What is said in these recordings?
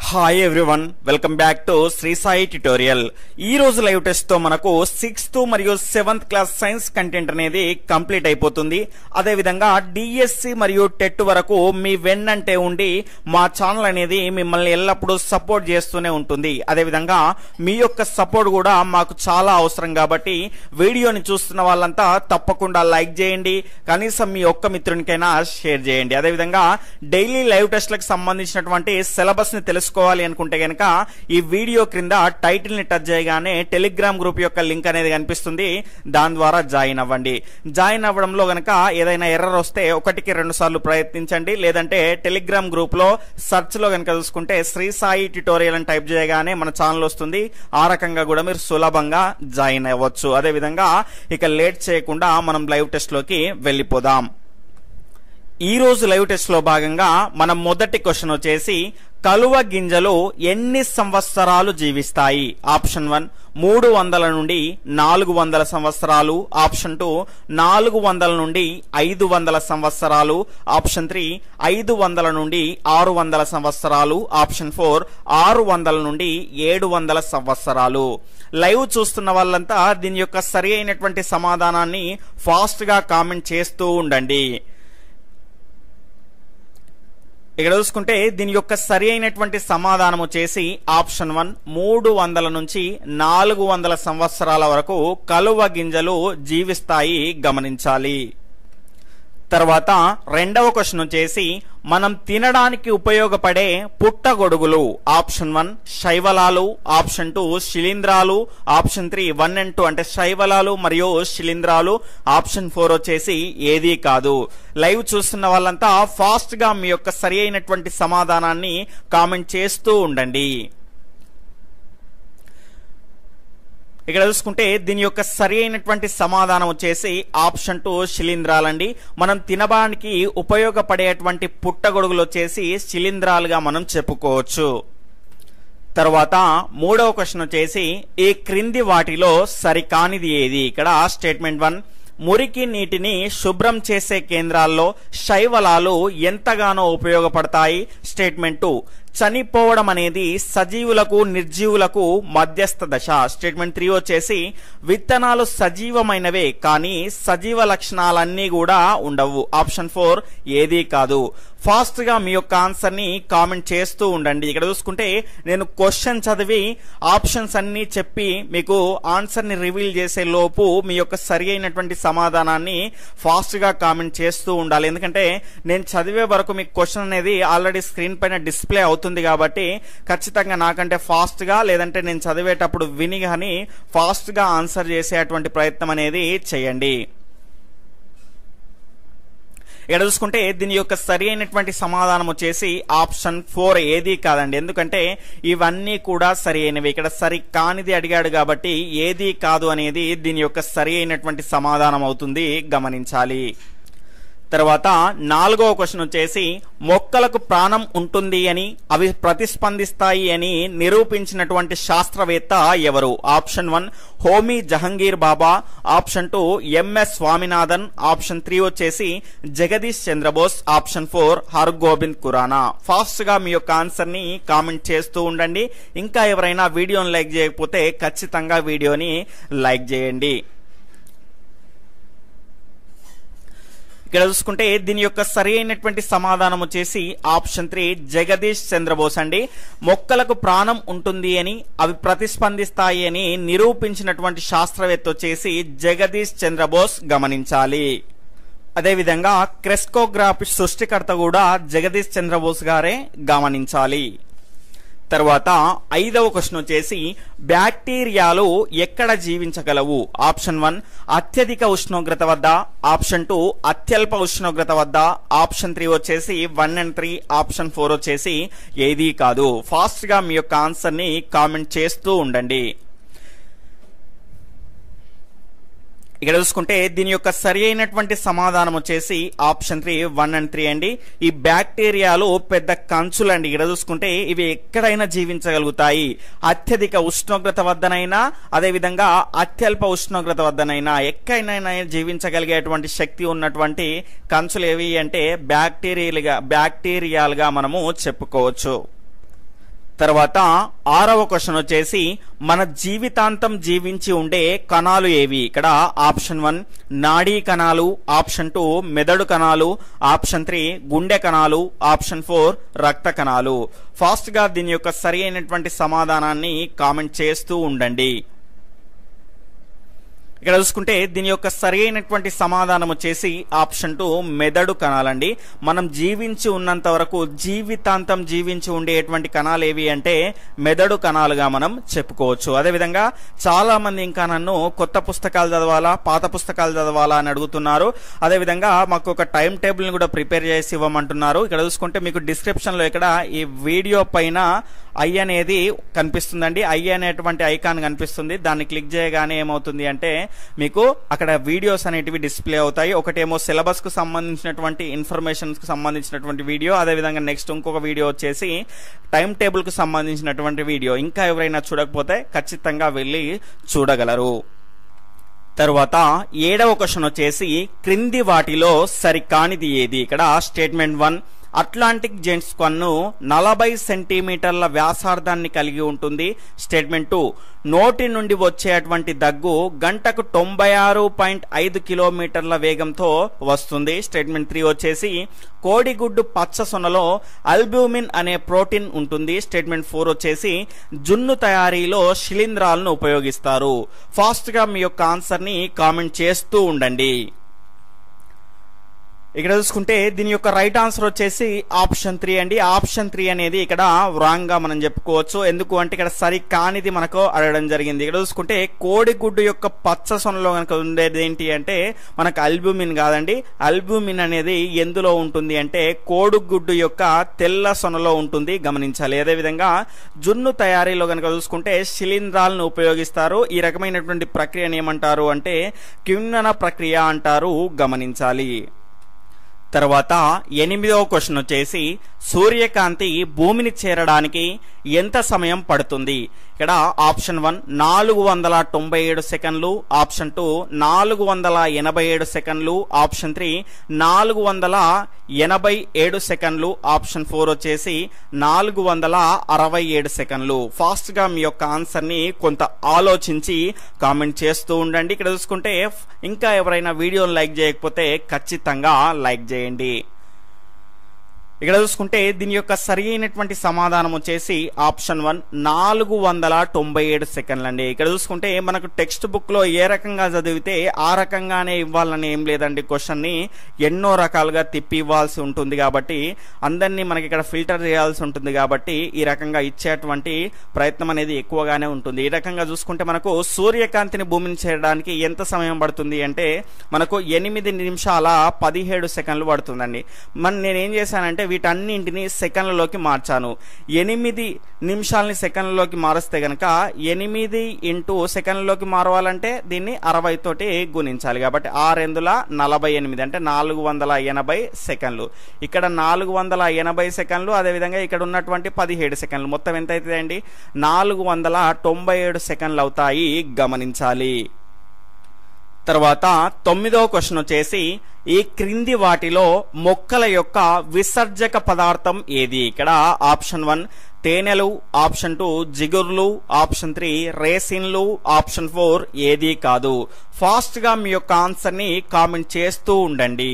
hi everyone welcome back to Sri Sai tutorial ఈ రోజు live test తో మనకు సిక్స్త్ మరియు సెవెంత్ క్లాస్ సైన్స్ కంటెంట్ అనేది కంప్లీట్ అయిపోతుంది అదే విధంగా డిఎస్సి మరియు టెట్ వరకు మీ వెన్ అంటే ఉండి మా ఛానల్ అనేది మిమ్మల్ని ఎల్లప్పుడూ సపోర్ట్ చేస్తూనే ఉంటుంది అదే విధంగా మీ యొక్క సపోర్ట్ కూడా మాకు చాలా అవసరం కాబట్టి వీడియోని చూస్తున్న వాళ్ళంతా తప్పకుండా లైక్ చేయండి కనీసం మీ ఒక్క మిత్రునికైనా షేర్ చేయండి అదే విధంగా డైలీ లైవ్ టెస్ట్లకు సంబంధించినటువంటి సిలబస్ ని తెలుసుకోవాలి అనుకుంటే గనక ఈ వీడియో క్రింద టైటిల్ ని టచ్ చేయగానే టెలిగ్రామ్ గ్రూప్ యొక్క లింక్ అనేది కనిపిస్తుంది దాని ద్వారా జాయిన్ అవ్వండి జాయిన్ అవ్వడంలో గనక ఏదైనా ఎర్రర్ వస్తే ఒకటికి రెండు సార్లు ప్రయత్నించండి లేదంటే టెలిగ్రామ్ గ్రూప్ లో సెర్చ్ లో కనుక చూసుకుంటే శ్రీ సాయి ట్యుటోరియల్ అని టైప్ చేయగానే మన ఛానల్ వస్తుంది ఆ రకంగా కూడా మీరు సులభంగా జాయిన్ అవ్వచ్చు అదే విధంగా ఇక లేట్ చేయకుండా మనం లైవ్ టెస్ట్ లోకి వెళ్ళిపోదాం ఈ రోజు లైవ్ టెస్ట్ లో భాగంగా మన మొదటి క్వశ్చన్ వచ్చేసి కలువ గింజలు ఎన్ని సంవత్సరాలు జీవిస్తాయి ఆప్షన్ వన్ మూడు వందల నుండి నాలుగు వందల సంవత్సరాలు ఆప్షన్ టూ నాలుగు వందల నుండి ఐదు వందల సంవత్సరాలు ఆప్షన్ త్రీ ఐదు వందల నుండి ఆరు వందల సంవత్సరాలు ఆప్షన్ ఫోర్ ఆరు వందల నుండి ఏడు వందల సంవత్సరాలు లైవ్ చూస్తున్న వాళ్ళంతా దీని యొక్క సరి అయినటువంటి సమాధానాన్ని ఫాస్ట్ గా కామెంట్ చేస్తూ ఉండండి ఇక్కడ చూసుకుంటే దీని యొక్క సరి అయినటువంటి సమాధానం వచ్చేసి ఆప్షన్ వన్ మూడు వందల నుంచి నాలుగు వందల సంవత్సరాల వరకు కలువ గింజలు జీవిస్తాయి గమనించాలి తర్వాత రెండవ క్వశ్చన్ వచ్చేసి మనం తినడానికి ఉపయోగపడే పుట్టగొడుగులు ఆప్షన్ వన్ శైవలాలు ఆప్షన్ టూ శిలీంధ్రాలు option three one and two అంటే శైవలాలు మరియు శిలీంధ్రాలు ఆప్షన్ ఫోర్ వచ్చేసి ఏదీ కాదు లైవ్ చూస్తున్న వాళ్ళంతా ఫాస్ట్ గా మీ యొక్క సరి అయినటువంటి సమాధానాన్ని కామెంట్ చేస్తూ ఉండండి ఇక్కడ చూసుకుంటే దీని యొక్క సరి అయినటువంటి సమాధానం వచ్చేసి ఆప్షన్ టూ శిలీంధ్రాలండి మనం తినడానికి ఉపయోగపడేటువంటి పుట్టగొడుగులు వచ్చేసి శిలీంధ్రాలుగా మనం చెప్పుకోవచ్చు తర్వాత మూడవ క్వశ్చన్ వచ్చేసి ఈ క్రింది వాటిలో సరికానిది ఏది ఇక్కడ స్టేట్మెంట్ వన్ మురికి నీటిని శుభ్రం చేసే కేంద్రాల్లో శైవలాలు ఎంతగానో ఉపయోగపడతాయి స్టేట్మెంట్ టూ చనిపోవడం అనేది సజీవులకు నిర్జీవులకు మధ్యస్థ దశ స్టేట్మెంట్ త్రీ వచ్చేసి విత్తనాలు సజీవమైనవే కానీ సజీవ లక్షణాలన్నీ కూడా ఉండవు ఆప్షన్ ఫోర్ ఏదీ కాదు ఫాస్ట్ గా మీ యొక్క ఆన్సర్ ని కామెంట్ చేస్తూ ఉండండి ఇక్కడ చూసుకుంటే నేను క్వశ్చన్ చదివి ఆప్షన్స్ అన్ని చెప్పి మీకు ఆన్సర్ ని రివీల్ చేసే లోపు మీ యొక్క సరి అయినటువంటి సమాధానాన్ని ఫాస్ట్ గా కామెంట్ చేస్తూ ఉండాలి ఎందుకంటే నేను చదివే వరకు మీకు క్వశ్చన్ అనేది ఆల్రెడీ స్క్రీన్ పైన డిస్ప్లే అవుతుంది కాబట్టి ఖచ్చితంగా నాకంటే ఫాస్ట్ గా లేదంటే నేను చదివేటప్పుడు విని కానీ ఫాస్ట్ గా ఆన్సర్ చేసేటువంటి ప్రయత్నం అనేది చేయండి ఇక్కడ చూసుకుంటే దీని యొక్క సరి అయినటువంటి సమాధానం వచ్చేసి ఆప్షన్ ఫోర్ ఏది కాదండి ఎందుకంటే ఇవన్నీ కూడా సరి అయినవి ఇక్కడ సరి కానిది అడిగాడు కాబట్టి ఏది కాదు అనేది దీని యొక్క సరి అయినటువంటి సమాధానం అవుతుంది గమనించాలి తర్వాత నాలుగవ క్వశ్చన్ వచ్చేసి మొక్కలకు ప్రాణం ఉంటుంది అని అవి ప్రతిస్పందిస్తాయి అని నిరూపించినటువంటి శాస్త్రవేత్త ఎవరు option one Homi Jahangir Bhabha option two M S Swaminathan option three వచ్చేసి Jagadish Chandrabose option four Hargobind Khorana fast గా మీ యొక్క ఆన్సర్ ని కామెంట్ చేస్తూ ఉండండి ఇంకా ఎవరైనా వీడియోని లైక్ చేయకపోతే ఖచ్చితంగా వీడియోని లైక్ చేయండి ఇక్కడ చూసుకుంటే దీని యొక్క సరి అయినటువంటి సమాధానం వచ్చేసి ఆప్షన్ త్రీ జగదీష్ చంద్రబోస్ అండి మొక్కలకు ప్రాణం ఉంటుంది అని అవి ప్రతిస్పందిస్తాయి అని నిరూపించినటువంటి శాస్త్రవేత్త వచ్చేసి జగదీష్ చంద్రబోస్ గమనించాలి అదేవిధంగా క్రెస్కోగ్రాఫీ సృష్టికర్త కూడా జగదీష్ చంద్రబోస్ గారే గమనించాలి తర్వాత ఐదవ క్వశ్చన్ వచ్చేసి బ్యాక్టీరియాలు ఎక్కడ జీవించగలవు ఆప్షన్ వన్ అత్యధిక ఉష్ణోగ్రత వద్ద ఆప్షన్ టూ అత్యల్ప ఉష్ణోగ్రత వద్ద ఆప్షన్ త్రీ వచ్చేసి one and three option four వచ్చేసి ఏదీ కాదు ఫాస్ట్ గా మీ యొక్క ఆన్సర్ ని కామెంట్ చేస్తూ ఉండండి ఇక్కడ చూసుకుంటే దీని యొక్క సరి అయినటువంటి సమాధానం వచ్చేసి option three one and three అండి ఈ బ్యాక్టీరియాలు పెద్ద కంచులండి ఇక్కడ చూసుకుంటే ఇవి ఎక్కడైనా జీవించగలుగుతాయి అత్యధిక ఉష్ణోగ్రత వద్దనైనా అదేవిధంగా అత్యల్ప ఉష్ణోగ్రత వద్దనైనా ఎక్కడైనా జీవించగలిగేటువంటి శక్తి ఉన్నటువంటి కంచులు ఏవి అంటే బ్యాక్టీరియాలుగా బ్యాక్టీరియాలుగా మనము చెప్పుకోవచ్చు తర్వాత ఆరవ క్వశ్చన్ వచ్చేసి మన జీవితాంతం జీవించి ఉండే కణాలు ఏవి ఇక్కడ ఆప్షన్ వన్ నాడీ కణాలు ఆప్షన్ టూ మెదడు కణాలు ఆప్షన్ త్రీ గుండె కణాలు ఆప్షన్ ఫోర్ రక్త కణాలు ఫాస్ట్ గా దీని యొక్క సరి అయినటువంటి సమాధానాన్ని కామెంట్ చేస్తూ ఉండండి ఇక్కడ చూసుకుంటే దీని యొక్క సరి అయినటువంటి సమాధానం వచ్చేసి ఆప్షన్ టూ మెదడు కణాలండి మనం జీవించి ఉన్నంత వరకు జీవితాంతం జీవించి ఉండేటువంటి కణాలు ఏవి అంటే మెదడు కణాలుగా మనం చెప్పుకోవచ్చు అదేవిధంగా చాలా మంది ఇంకా నన్ను కొత్త పుస్తకాలు చదవాలా పాత పుస్తకాలు చదవాలా అని అడుగుతున్నారు అదేవిధంగా మాకు ఒక టైం టేబుల్ ని కూడా ప్రిపేర్ చేసి ఇవ్వమంటున్నారు ఇక్కడ చూసుకుంటే మీకు డిస్క్రిప్షన్ లో ఇక్కడ ఈ వీడియో పైన ఐ అనేది కనిపిస్తుందండి ఐ అనేటువంటి ఐకాన్ కనిపిస్తుంది దాన్ని క్లిక్ చేయగానే ఏమవుతుంది అంటే మీకు అక్కడ వీడియోస్ అనేటివి డిస్ప్లే అవుతాయి ఒకటేమో సిలబస్ కు సంబంధించినటువంటి ఇన్ఫర్మేషన్ కు సంబంధించినటువంటి వీడియో అదేవిధంగా నెక్స్ట్ ఇంకొక వీడియో వచ్చేసి టైం టేబుల్ కు సంబంధించినటువంటి వీడియో ఇంకా ఎవరైనా చూడకపోతే ఖచ్చితంగా వెళ్ళి చూడగలరు తరువాత ఏడవ క్వశ్చన్ వచ్చేసి క్రింది వాటిలో సరికానిది ఏది ఇక్కడ స్టేట్మెంట్ వన్ అట్లాంటిక్ జెంట్స్ కన్ను నలభై సెంటీమీటర్ల వ్యాసార్థాన్ని కలిగి ఉంటుంది స్టేట్మెంట్ టూ నోటి నుండి వచ్చేటువంటి దగ్గు గంటకు తొంభై ఆరు పాయింట్ ఐదు కిలోమీటర్ల వేగంతో వస్తుంది స్టేట్మెంట్ త్రీ వచ్చేసి కోడిగుడ్డు పచ్చ సొనలో అల్బ్యూమిన్ అనే ప్రోటీన్ ఉంటుంది స్టేట్మెంట్ ఫోర్ వచ్చేసి జున్ను తయారీలో శిలీంధ్రాలను ఉపయోగిస్తారు ఫాస్ట్ గా మీ యొక్క ఆన్సర్ ని కామెంట్ చేస్తూ ఉండండి ఇక్కడ చూసుకుంటే దీని యొక్క రైట్ ఆన్సర్ వచ్చేసి ఆప్షన్ త్రీ అండి ఆప్షన్ త్రీ అనేది ఇక్కడ రాంగ్ గా మనం చెప్పుకోవచ్చు ఎందుకు అంటే ఇక్కడ సరి కానిది మనకు అడగడం జరిగింది ఇక్కడ చూసుకుంటే కోడిగుడ్డు యొక్క పచ్చ సొనలో కనుక ఉండేది ఏంటి అంటే మనకు అల్బ్యూమిన్ కాదండి అల్బ్యూమిన్ అనేది ఎందులో ఉంటుంది అంటే కోడిగుడ్డు యొక్క తెల్ల సొనలో ఉంటుంది గమనించాలి అదేవిధంగా జున్ను తయారీలో కనుక చూసుకుంటే శిలీంధ్రాలను ఉపయోగిస్తారు ఈ రకమైనటువంటి ప్రక్రియను ఏమంటారు అంటే కిన్నన ప్రక్రియ అంటారు గమనించాలి తర్వాత ఎనిమిదవ క్వశ్చన్ వచ్చేసి సూర్యకాంతి భూమిని చేరడానికి ఎంత సమయం పడుతుంది ఇక్కడ ఆప్షన్ వన్ నాలుగు వందల తొంభై ఏడు సెకండ్లు ఆప్షన్ టూ నాలుగు వందల ఎనభై ఏడు సెకండ్లు ఆప్షన్ త్రీ నాలుగు వందల ఎనభై ఏడు సెకండ్లు ఆప్షన్ ఫోర్ వచ్చేసి నాలుగు వందల అరవై ఏడు సెకండ్లు ఫాస్ట్ గా మీ యొక్క ఆన్సర్ ని కొంత ఆలోచించి కామెంట్ చేస్తూ ఉండండి ఇక్కడ చూసుకుంటే ఇంకా ఎవరైనా వీడియోని లైక్ చేయకపోతే ఖచ్చితంగా లైక్ చేయండి ఇక్కడ చూసుకుంటే దీని యొక్క సరి అయినటువంటి సమాధానం వచ్చేసి ఆప్షన్ వన్ నాలుగు వందల తొంభై ఏడు సెకండ్లు అండి ఇక్కడ చూసుకుంటే మనకు టెక్స్ట్ బుక్ లో ఏ రకంగా చదివితే ఆ రకంగానే ఇవ్వాలని ఏం లేదండి క్వశ్చన్ ని ఎన్నో రకాలుగా తిప్పి ఇవ్వాల్సి ఉంటుంది కాబట్టి అందరినీ మనకి ఇక్కడ ఫిల్టర్ చేయాల్సి ఉంటుంది కాబట్టి ఈ రకంగా ఇచ్చేటువంటి ప్రయత్నం అనేది ఎక్కువగానే ఉంటుంది ఈ రకంగా చూసుకుంటే మనకు సూర్యకాంతిని భూమిని చేరడానికి ఎంత సమయం పడుతుంది అంటే మనకు ఎనిమిది నిమిషాల పదిహేడు సెకండ్లు పడుతుందండి మన నేనేం చేశానంటే వీటన్నింటిని సెకండ్లలోకి మార్చాను ఎనిమిది నిమిషాలని సెకండ్లలోకి మారుస్తే గనక ఎనిమిది ఇంటూ సెకండ్లలోకి మారవాలంటే దీన్ని అరవై తోటి గుణించాలి కాబట్టి ఆరెందుల నలభై ఎనిమిది అంటే నాలుగు వందల ఎనభై సెకండ్లు ఇక్కడ నాలుగు వందల ఎనభై సెకండ్లు అదేవిధంగా ఇక్కడ ఉన్నటువంటి పదిహేడు సెకండ్లు మొత్తం ఎంత అవుతుందండి నాలుగు వందల తొంభై ఏడు సెకండ్లు అవుతాయి గమనించాలి తర్వాత తొమ్మిదవ క్వశ్చన్ వచ్చేసి ఈ క్రింది వాటిలో మొక్కల యొక్క విసర్జక పదార్థం ఏది ఇక్కడ ఆప్షన్ వన్ తేనెలు ఆప్షన్ టూ జిగుర్లు ఆప్షన్ త్రీ రేసిన్లు ఆప్షన్ ఫోర్ ఏది కాదు ఫాస్ట్ గా మీ యొక్క ఆన్సర్ ని కామెంట్ చేస్తూ ఉండండి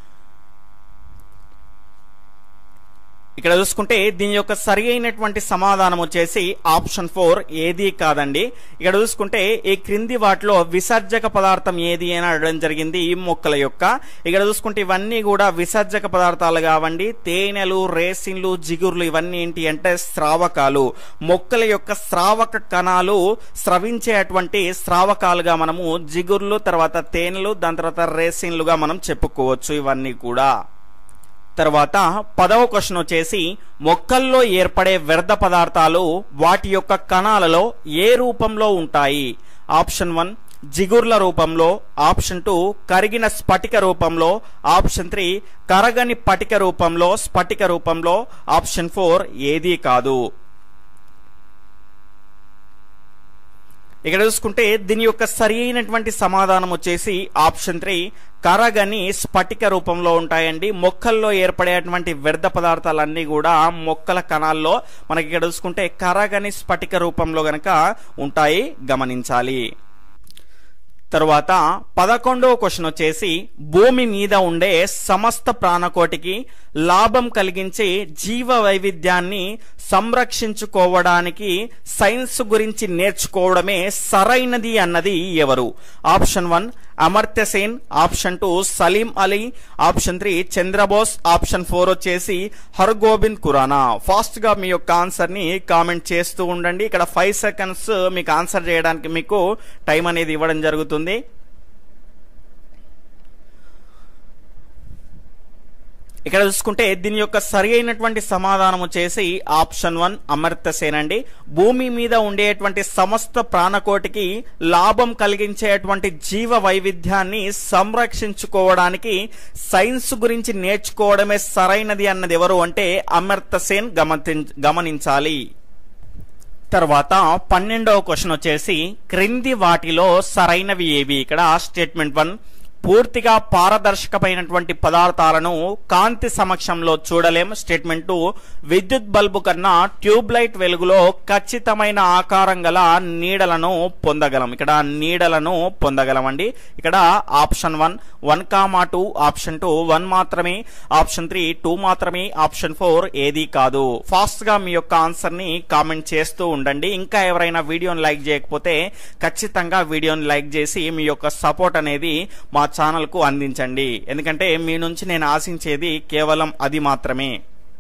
ఇక్కడ చూసుకుంటే దీని యొక్క సరి అయినటువంటి సమాధానం వచ్చేసి ఆప్షన్ ఫోర్ ఏది కాదండి ఇక్కడ చూసుకుంటే ఈ క్రింది వాటిలో విసర్జక పదార్థం ఏది అని అడగడం జరిగింది ఈ మొక్కల యొక్క ఇక్కడ చూసుకుంటే ఇవన్నీ కూడా విసర్జక పదార్థాలు కావండి తేనెలు రేసిన్లు జిగుర్లు ఇవన్నీ ఏంటి అంటే స్రావకాలు మొక్కల యొక్క స్రావక కణాలు స్రవించేటువంటి స్రావకాలుగా మనము జిగుర్లు తర్వాత తేనెలు దాని తర్వాత రేసిన్లుగా మనం చెప్పుకోవచ్చు ఇవన్నీ కూడా తర్వాత పదవ క్వశ్చన్ వచ్చేసి మొక్కల్లో ఏర్పడే వ్యర్థ పదార్థాలు వాటి యొక్క కణాలలో ఏ రూపంలో ఉంటాయి ఆప్షన్ వన్ జిగుర్ల రూపంలో ఆప్షన్ టూ కరిగిన స్ఫటిక రూపంలో ఆప్షన్ త్రీ కరగని పటిక రూపంలో స్ఫటిక రూపంలో ఆప్షన్ ఫోర్ ఏదీ కాదు ఇక్కడ చూసుకుంటే దీని యొక్క సరి అయినటువంటి సమాధానం వచ్చేసి ఆప్షన్ త్రీ కరగని స్ఫటిక రూపంలో ఉంటాయండి మొక్కల్లో ఏర్పడేటువంటి వ్యర్థ పదార్థాలన్నీ కూడా మొక్కల కణాల్లో మనకి ఇక్కడ చూసుకుంటే కరగని స్ఫటిక రూపంలో గనక ఉంటాయి గమనించాలి తరువాత పదకొండవ క్వశ్చన్ వచ్చేసి భూమి మీద ఉండే సమస్త ప్రాణకోటికి లాభం కలిగించే జీవ వైవిధ్యాన్ని సంరక్షించుకోవడానికి సైన్స్ గురించి నేర్చుకోవడమే సరైనది అన్నది ఎవరు option one Amartya Sen option two Salim Ali option three Chandrabose option four వచ్చేసి హర్గోబింద్ ఖురానా ఫాస్ట్ గా మీ యొక్క ఆన్సర్ ని కామెంట్ చేస్తూ ఉండండి ఇక్కడ ఫైవ్ సెకండ్స్ మీకు ఆన్సర్ చేయడానికి మీకు టైం అనేది ఇవ్వడం జరుగుతుంది ఇక్కడ చూసుకుంటే దీని యొక్క సరి అయినటువంటి సమాధానం వచ్చేసి ఆప్షన్ వన్ అమర్త్య సేన్ అండి భూమి మీద ఉండేటువంటి సమస్త ప్రాణకోటికి లాభం కలిగించేటువంటి జీవ వైవిధ్యాన్ని సంరక్షించుకోవడానికి సైన్స్ గురించి నేర్చుకోవడమే సరైనది అన్నది ఎవరు అంటే అమర్త్య సేన్ గమనించ గమనించాలి తర్వాత పన్నెండవ క్వశ్చన్ వచ్చేసి క్రింది వాటిలో సరైనవి ఏవి ఇక్కడ స్టేట్మెంట్ వన్ పూర్తిగా పారదర్శకమైనటువంటి పదార్థాలను కాంతి సమక్షంలో చూడలేం స్టేట్మెంట్ టూ విద్యుత్ బల్బు కన్నా ట్యూబ్ లైట్ వెలుగులో ఖచ్చితమైన ఆకారం గల నీడలను పొందగలం ఇక్కడ నీడలను పొందగలం అండి ఇక్కడ option one one comma two option two one మాత్రమే ఆప్షన్ త్రీ టూ మాత్రమే ఆప్షన్ ఫోర్ ఏది కాదు ఫాస్ట్ గా మీ యొక్క ఆన్సర్ ని కామెంట్ చేస్తూ ఉండండి ఇంకా ఎవరైనా వీడియోని లైక్ చేయకపోతే ఖచ్చితంగా వీడియోని లైక్ చేసి మీ యొక్క సపోర్ట్ అనేది మా ఛానల్ కు అందించండి ఎందుకంటే మీ నుంచి నేను ఆశించేది కేవలం అది మాత్రమే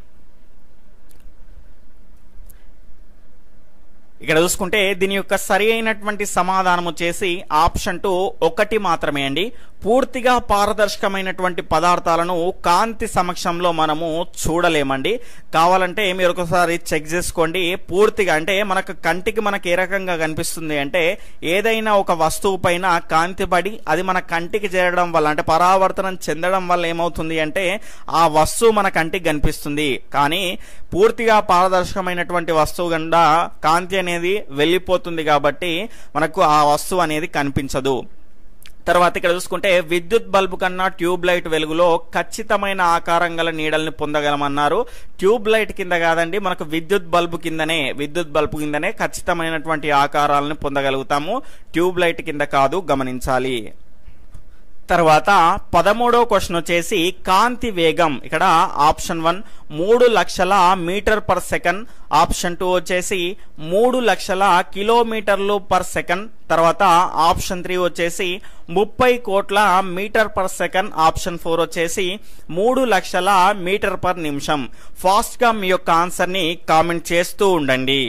ఇక్కడ చూసుకుంటే దీని యొక్క సరి అయినటువంటి సమాధానం వచ్చేసి ఆప్షన్ టూ ఒకటి మాత్రమే అండి పూర్తిగా పారదర్శకమైనటువంటి పదార్థాలను కాంతి సమక్షంలో మనము చూడలేమండి కావాలంటే మీరు ఒకసారి చెక్ చేసుకోండి పూర్తిగా అంటే మనకు కంటికి మనకు ఏ రకంగా కనిపిస్తుంది అంటే ఏదైనా ఒక వస్తువు పైన కాంతి పడి అది మన కంటికి చేరడం వల్ల అంటే పరావర్తనం చెందడం వల్ల ఏమవుతుంది అంటే ఆ వస్తువు మన కంటికి కనిపిస్తుంది కానీ పూర్తిగా పారదర్శకమైనటువంటి వస్తువు గుండా కాంతి అనేది వెళ్ళిపోతుంది కాబట్టి మనకు ఆ వస్తువు అనేది కనిపించదు తర్వాత ఇక్కడ చూసుకుంటే విద్యుత్ బల్బు కన్నా ట్యూబ్ లైట్ వెలుగులో ఖచ్చితమైన ఆకారం గల నీడల్ని పొందగలమన్నారు ట్యూబ్ లైట్ కింద కాదండి మనకు విద్యుత్ బల్బు కిందనే విద్యుత్ బల్బు కిందనే ఖచ్చితమైనటువంటి ఆకారాలను పొందగలుగుతాము ట్యూబ్ లైట్ కింద కాదు గమనించాలి తర్వాత పదమూడవ క్వశ్చన్ వచ్చేసి కాంతి వేగం ఇక్కడ ఆప్షన్ వన్ మూడు లక్షల meter per second option two వచ్చేసి మూడు లక్షల కిలోమీటర్లు పర్ సెకండ్ తర్వాత ఆప్షన్ త్రీ వచ్చేసి ముప్పై కోట్ల meter per second option four వచ్చేసి మూడు లక్షల మీటర్ పర్ నిమిషం ఫాస్ట్ గా మీ యొక్క ఆన్సర్ ని కామెంట్ చేస్తూ ఉండండి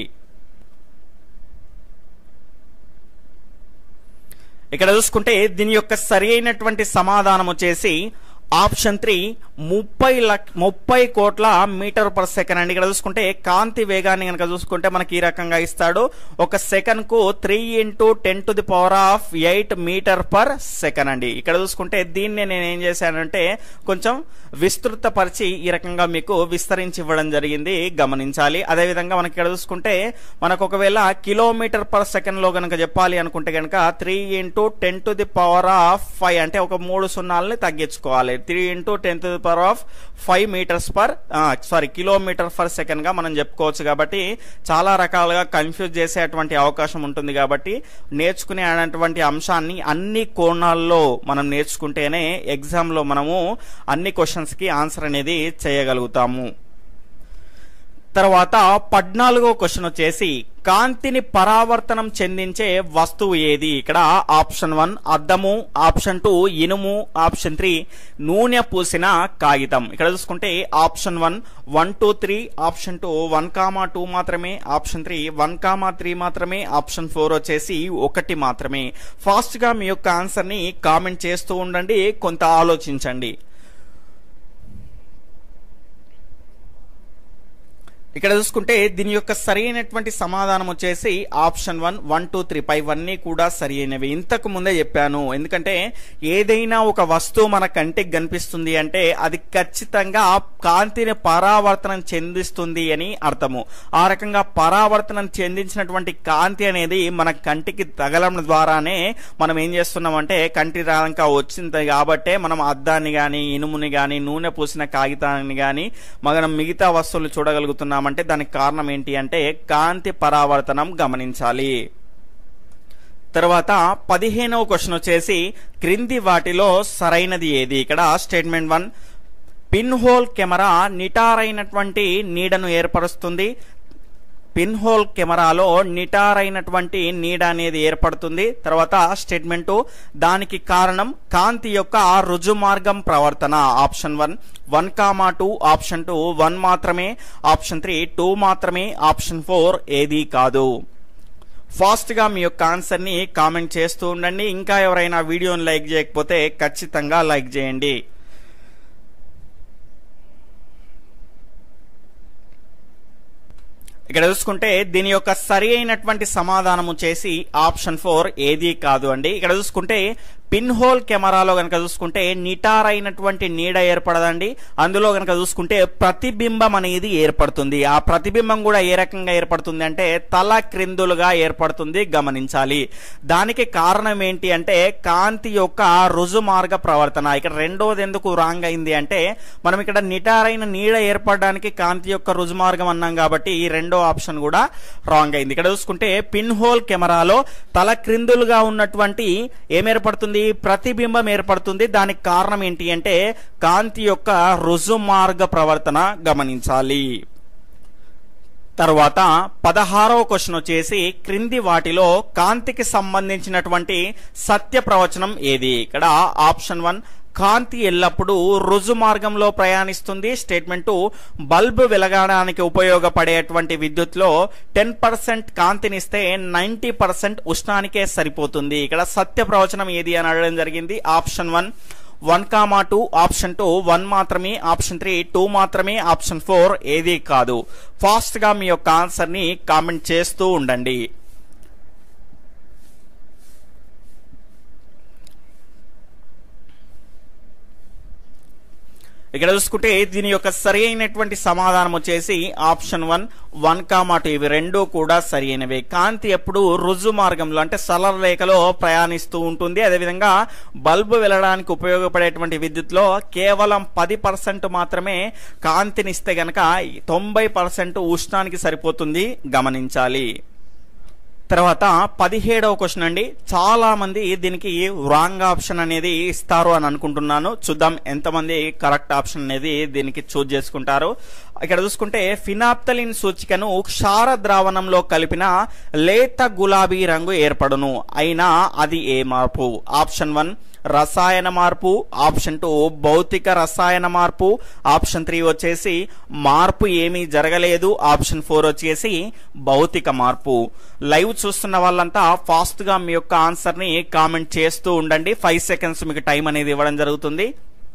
ఇక్కడ చూసుకుంటే దీని యొక్క సరి అయినటువంటి సమాధానం వచ్చేసి ఆప్షన్ త్రీ ముప్పై లక్ష ముప్పై కోట్ల మీటర్ పర్ సెకండ్ అండి ఇక్కడ చూసుకుంటే కాంతి వేగాన్ని కనుక చూసుకుంటే మనకి ఈ రకంగా ఇస్తాడు ఒక సెకండ్ కు three into ten to the power of eight meter per second అండి ఇక్కడ చూసుకుంటే దీన్ని నేను ఏం చేశానంటే కొంచెం విస్తృతపరిచి ఈ రకంగా మీకు విస్తరించి ఇవ్వడం జరిగింది గమనించాలి అదేవిధంగా మనకి ఇక్కడ చూసుకుంటే మనకు ఒకవేళ కిలోమీటర్ పర్ సెకండ్ లో కనుక చెప్పాలి అనుకుంటే కనుక three into ten to the power of five అంటే ఒక మూడు సున్నాలని తగ్గించుకోవాలి three into ten to the power of five meters per sorry kilometer per second గా మనం చెప్పుకోవచ్చు కాబట్టి చాలా రకాలుగా కన్ఫ్యూజ్ చేసేటువంటి అవకాశం ఉంటుంది కాబట్టి నేర్చుకునే అటువంటి అంశాన్ని అన్ని కోణాల్లో మనం నేర్చుకుంటేనే ఎగ్జామ్ లో మనము అన్ని క్వశ్చన్స్ కి ఆన్సర్ అనేది చేయగలుగుతాము తర్వాత పద్నాలుగో క్వశ్చన్ వచ్చేసి కాంతిని పరావర్తనం చెందించే వస్తువు ఏది ఇక్కడ ఆప్షన్ వన్ అద్దము ఆప్షన్ టూ ఇనుము ఆప్షన్ త్రీ నూనె పూసిన కాగితం ఇక్కడ చూసుకుంటే option one one two three option two one comma two మాత్రమే option three one comma three మాత్రమే ఆప్షన్ ఫోర్ వచ్చేసి ఒకటి మాత్రమే ఫాస్ట్ గా మీ యొక్క ఆన్సర్ ని కామెంట్ చేస్తూ ఉండండి కొంత ఆలోచించండి ఇక్కడ చూసుకుంటే దీని యొక్క సరైనటువంటి సమాధానం వచ్చేసి option one one two three పైవన్నీ కూడా సరి అయినవి ఇంతకు ముందే చెప్పాను ఎందుకంటే ఏదైనా ఒక వస్తువు మన కంటికి కనిపిస్తుంది అంటే అది ఖచ్చితంగా కాంతిని పరావర్తనం చెందిస్తుంది అని అర్థము ఆ రకంగా పరావర్తనం చెందించినటువంటి కాంతి అనేది మన కంటికి తగలడం ద్వారానే మనం ఏం చేస్తున్నామంటే కంటి రాంక వచ్చింది కాబట్టే మనం అద్దాన్ని గాని ఇనుముని గాని నూనె పూసిన కాగితాన్ని గాని మనం మిగతా వస్తువులు చూడగలుగుతున్నామంటే దానికి కారణం ఏంటి అంటే కాంతి పరావర్తనం గమనించాలి తర్వాత పదిహేనవ క్వశ్చన్ వచ్చేసి క్రింది వాటిలో సరైనది ఏది ఇక్కడ statement one pin hole camera నిటారైనటువంటి నీడను ఏర్పరుస్తుంది పిన్ హోల్ కెమెరాలో నిటారైనటువంటి నీడ అనేది ఏర్పడుతుంది తర్వాత స్టేట్మెంట్ దానికి కారణం కాంతి యొక్క రుజు మార్గం ప్రవర్తన option one one comma two option two one మాత్రమే ఆప్షన్ త్రీ టూ మాత్రమే ఆప్షన్ ఫోర్ ఏది కాదు ఫాస్ట్ గా మీ యొక్క ఆన్సర్ ని కామెంట్ చేస్తూ ఉండండి ఇంకా ఎవరైనా వీడియోని లైక్ చేయకపోతే ఖచ్చితంగా లైక్ చేయండి ఇక్కడ చూసుకుంటే దీని యొక్క సరి అయినటువంటి సమాధానం వచ్చేసి ఆప్షన్ ఫోర్ ఏది కాదు అండి ఇక్కడ చూసుకుంటే పిన్ హోల్ కెమెరాలో కనుక చూసుకుంటే నిటారైనటువంటి నీడ ఏర్పడదండి అందులో కనుక చూసుకుంటే ప్రతిబింబం అనేది ఏర్పడుతుంది ఆ ప్రతిబింబం కూడా ఏ రకంగా ఏర్పడుతుంది అంటే తల క్రిందులుగా ఏర్పడుతుంది గమనించాలి దానికి కారణం ఏంటి అంటే కాంతి యొక్క రుజు మార్గ ప్రవర్తన ఇక్కడ రెండోది ఎందుకు రాంగ్ అయింది అంటే మనం ఇక్కడ నిటారైన నీడ ఏర్పడడానికి కాంతి యొక్క రుజు మార్గం అన్నాం కాబట్టి ఈ రెండో ఆప్షన్ కూడా రాంగ్ అయింది ఇక్కడ చూసుకుంటే పిన్ హోల్ కెమెరాలో తల క్రిందులుగా ఉన్నటువంటి ఏం ఏర్పడుతుంది ప్రతిబింబం ఏర్పడుతుంది దానికి కారణం ఏంటి అంటే కాంతి యొక్క రుజు మార్గ ప్రవర్తన గమనించాలి తర్వాత పదహారవ క్వశ్చన్ వచ్చేసి క్రింది వాటిలో కాంతికి సంబంధించినటువంటి సత్య ప్రవచనం ఏది ఇక్కడ ఆప్షన్ వన్ కాంతి ఎల్లప్పుడూ రుజు మార్గంలో ప్రయాణిస్తుంది స్టేట్మెంట్ బల్బ్ వెలగడానికి ఉపయోగపడేటువంటి విద్యుత్లో టెన్ పర్సెంట్ కాంతినిస్తే నైంటీ పర్సెంట్ ఉష్ణానికే సరిపోతుంది ఇక్కడ సత్య ప్రవచనం ఏది అని అడగడం జరిగింది option one one comma two option two one మాత్రమే ఆప్షన్ త్రీ టూ మాత్రమే ఆప్షన్ ఫోర్ ఏది కాదు ఫాస్ట్ గా మీ యొక్క ఆన్సర్ ని కామెంట్ చేస్తూ ఉండండి ఇక్కడ చూసుకుంటే దీని యొక్క సరి అయినటువంటి సమాధానం వచ్చేసి option one one comma two ఇవి రెండు కూడా సరి అయినవి కాంతి ఎప్పుడు రుజు మార్గంలో అంటే సరళ రేఖలో ప్రయాణిస్తూ ఉంటుంది అదేవిధంగా బల్బు వెళ్ళడానికి ఉపయోగపడేటువంటి విద్యుత్లో కేవలం పది పర్సెంట్ మాత్రమే కాంతినిస్తే గనక తొంభై పర్సెంట్ ఉష్ణానికి సరిపోతుంది గమనించాలి తర్వాత పదిహేడవ క్వశ్చన్ అండి చాలా మంది దీనికి రాంగ్ ఆప్షన్ అనేది ఇస్తారు అని అనుకుంటున్నాను చూద్దాం ఎంతమంది కరెక్ట్ ఆప్షన్ అనేది దీనికి చూజ్ చేసుకుంటారు ఇక్కడ చూసుకుంటే ఫినాప్తలిన్ సూచికను క్షార ద్రావణంలో కలిపిన లేత గులాబీ రంగు ఏర్పడును అయినా అది ఏ మార్పు ఆప్షన్ వన్ రసాయన మార్పు ఆప్షన్ టూ భౌతిక రసాయన మార్పు ఆప్షన్ త్రీ వచ్చేసి మార్పు ఏమీ జరగలేదు ఆప్షన్ ఫోర్ వచ్చేసి భౌతిక మార్పు లైవ్ చూస్తున్న వాళ్ళంతా ఫాస్ట్ గా మీ యొక్క ఆన్సర్ ని కామెంట్ చేస్తూ ఉండండి ఫైవ్ సెకండ్స్ మీకు టైం అనేది ఇవ్వడం జరుగుతుంది